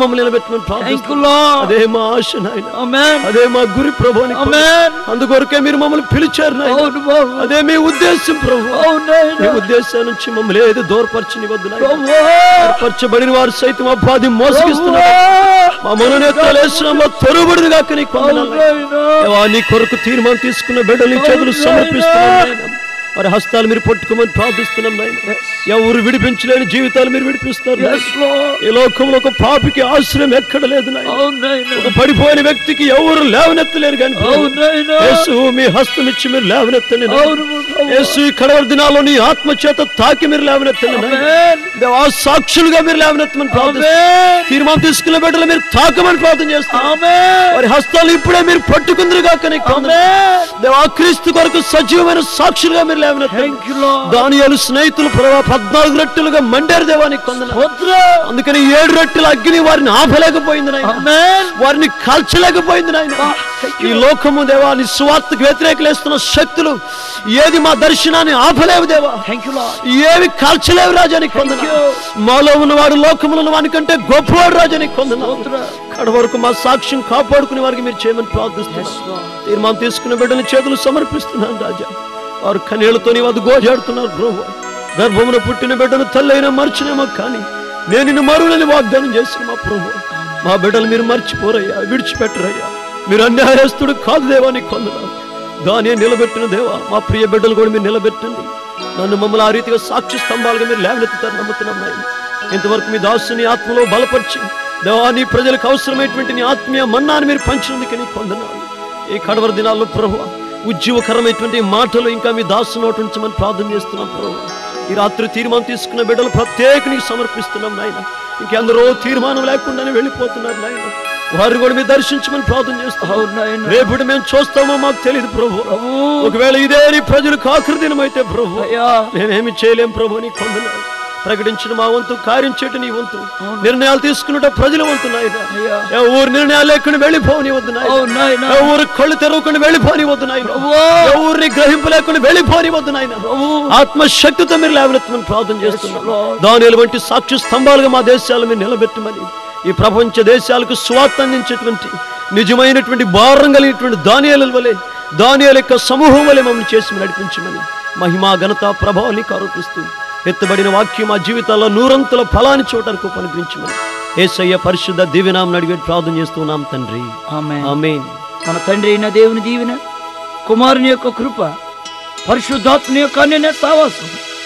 మమ్మల్ని నిలబెట్టమని థ్యాంక్ యూ ప్రార్థిస్తున్నాం లార్డ్ అదే మా ఆశ నాయన ఆమేన్ అదే మా గురి ప్రభు అని ఆమేన్ అందుకొరకే మీరు మమ్మల్ని పిలిచారు నాయన అవును బాబు అదే మీ ఉద్దేశం ప్రభు అవును మీ నాయనా. ఉద్దేశం నుంచి మమ్మల్ని ఏది దూరపరచని వద్దు నాయన. ప్రభు ఏర్పరచబడిన వారు సైతం అపాధి మోసగిస్తున్నారు మా మనోనేత్రాలేశ్వరంలో తొరుబడిది కాక నీకు వందనాలు నాయన. దేవా, నీ కొరకు తీర్మానం తీసుకున్న బిడ్డలు నీ చేతులు సమర్పిస్తున్నాం నాయన. వారి హస్తాలు మీరు పట్టుకోమని ప్రార్థిస్తున్నాం నాయన ఎవరు విడిపించలేని జీవితాలు మీరు విడిపిస్తారు నాయన. ఈ లోకంలో ఒక పాపికి ఆశ్రయం ఎక్కడ లేదు నాయన ఒక పడిపోయిన వ్యక్తికి ఎవరు లేవనెత్తలేరు కానీ ప్రభు. యేసు మీ హస్తం ఇచ్చి మీరు లేవనెత్తండి నాయన. యేసు ఈ కడవల దినాల్లో నీ ఆత్మ చేత తాకి మీరు లేవనెత్తండి నాయన. దేవా సాక్షులుగా మీరు లేవనెత్తమని ప్రార్థిస్తున్నాం తీర్మానం తీసుకున్న బిడ్డలు మీరు తాకమని ప్రార్థన చేస్తాం వారి హస్తాలు ఇప్పుడే మీరు పట్టుకుందరు కాక నీకు వందనాలు. దేవా క్రీస్తు కొరకు సజీవమైన సాక్షులుగా మీరు లేవనెత్తండి దానియాలు స్నేహితులు ప్రభా పద్నాలుగు రెట్టులుగా మండారు దేవానికి కొందరు అందుకని ఏడు రెట్టుల అగ్ని వారిని ఆపలేకపోయింది నాయన వారిని కాల్చలేకపోయింది నాయన ఈ లోకము దేవా నీ సువార్తకు వ్యతిరేకలేస్తున్న శక్తులు ఏది మా దర్శనాన్ని ఆపలేవు దేవా థ్యాంక్ యూ లార్డ్ ఏవి కాల్చలేవు రాజానికి కొందన మాలో ఉన్నవాడు లోకములో ఉన్న వానికంటే గొప్పవాడు రాజానికి కొందన కడ వరకు మా సాక్ష్యం కాపాడుకునే వారికి మీరు చేయమని ప్రార్థిస్తున్నాం తీర్మానం తీసుకున్న బిడ్డల చేతులు సమర్పిస్తున్నాను రాజా వారు కన్నీళ్లతో నీ వద్ద గోజాడుతున్నారు ప్రభు గర్భమున పుట్టిన బిడ్డను తల్లైనా మర్చినేమో కానీ నేను నిన్ను మరువులని వాగ్దానం చేసిన మా ప్రభు మా బిడ్డలు మీరు మర్చిపోరయ్యా విడిచిపెట్టరయ్యా మీరు అన్యాయస్తుడు కాదు దేవా నీ కొందనాలు దాని నిలబెట్టిన దేవా మా ప్రియ బిడ్డలు కూడా మీరు నిలబెట్టండి నన్ను మమ్మల్ని ఆ రీతిగా సాక్షి స్తంభాలుగా మీరు లేవనెత్తుతారు నమ్ముతున్నాం నాయన ఇంతవరకు మీ దాసుని ఆత్మలో బలపరిచి దేవా నీ ప్రజలకు అవసరమైనటువంటి నీ ఆత్మీయ మన్నాన్ని మీరు పంచినందుకు నీ కొందనాలు ఈ కడవర దినాల్లో ప్రభు ఉజ్జీవకరమైనటువంటి మాటలు ఇంకా మీ దాసు నోటి ఉంచమని ప్రార్థన చేస్తున్నాం ప్రభు ఈ రాత్రి తీర్మానం తీసుకున్న బిడ్డలు ప్రత్యేక నీకు సమర్పిస్తున్నాం నాయన ఇంకెందరో తీర్మానం లేకుండానే వెళ్ళిపోతున్నారు నాయన వారిని కూడా మీరు దర్శించమని ప్రార్థన చేస్తున్నాం రేపటి మేము చూస్తామో మాకు తెలియదు ప్రభు ఒకవేళ ఇదే నీ ప్రజలకు ఆఖరి దినమైతే ప్రభు మేమేమి చేయలేం ప్రభు నీ కొందనాలు ప్రకటించిన మా వంతు కార్యం చేయటం నీ వంతు నిర్ణయాలు తీసుకున్నట ప్రజల వంతు నాయన ఎవరు నిర్ణయాలు లేకుండా వెళ్ళిపోని వద్దు నాయన ఎవరు కళ్ళు తెరవకుండా వెళ్ళిపోని వద్దు నాయన ఎవరిని గ్రహింపు లేకుండా వెళ్ళిపోని వద్దు నాయన ఆత్మశక్తితో మీరు లేవనెత్తమని ప్రార్థన చేస్తున్నాం దానిల వంటి సాక్షి స్తంభాలుగా మా దేశాలు మీరు నిలబెట్టమని ఈ ప్రపంచ దేశాలకు స్వార్థ అందించేటువంటి నిజమైనటువంటి భారం కలిగినటువంటి దానియాల వలె దానియాల యొక్క సమూహం వలె మమ్మల్ని చేసి నడిపించమని మహిమా ఘనత ప్రభావాన్ని ఆరోపిస్తూ ఎత్తబడిన వాక్యం మా జీవితాల్లో నూరంతుల ఫలాన్ని చూడడానికి ఉపనుగ్రహించమని ఏసయ్య పరిశుద్ధ దివ్యనామం అడిగి ప్రార్థన చేస్తున్నాం తండ్రి ఆమేన్ ఆమేన్ మన తండ్రి అయిన దేవుని దీవెన కుమారుని యొక్క కృప పరిశుద్ధాత్మని యొక్క అన్యన్య సావాసం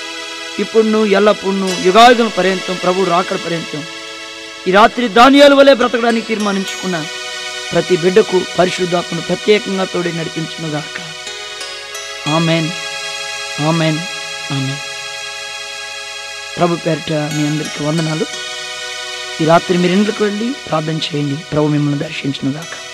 ఇప్పుడు ఎల్లప్పుడు యుగాయుగం పర్యంతం ప్రభు రాకడ పర్యంతం ఈ రాత్రి ధాన్యాల వలె బ్రతకడానికి తీర్మానించుకున్న ప్రతి బిడ్డకు పరిశుద్ధాత్మను ప్రత్యేకంగా తోడి నడిపించునుగాక ఆమెన్ ఆమెన్ ఆమెన్ ప్రభు పేరిట మీ అందరికీ వందనాలు ఈ రాత్రి మీరు ఇంట్లోకి వెళ్ళి ప్రార్థన చేయండి ప్రభు మిమ్మల్ని దర్శించునుగాక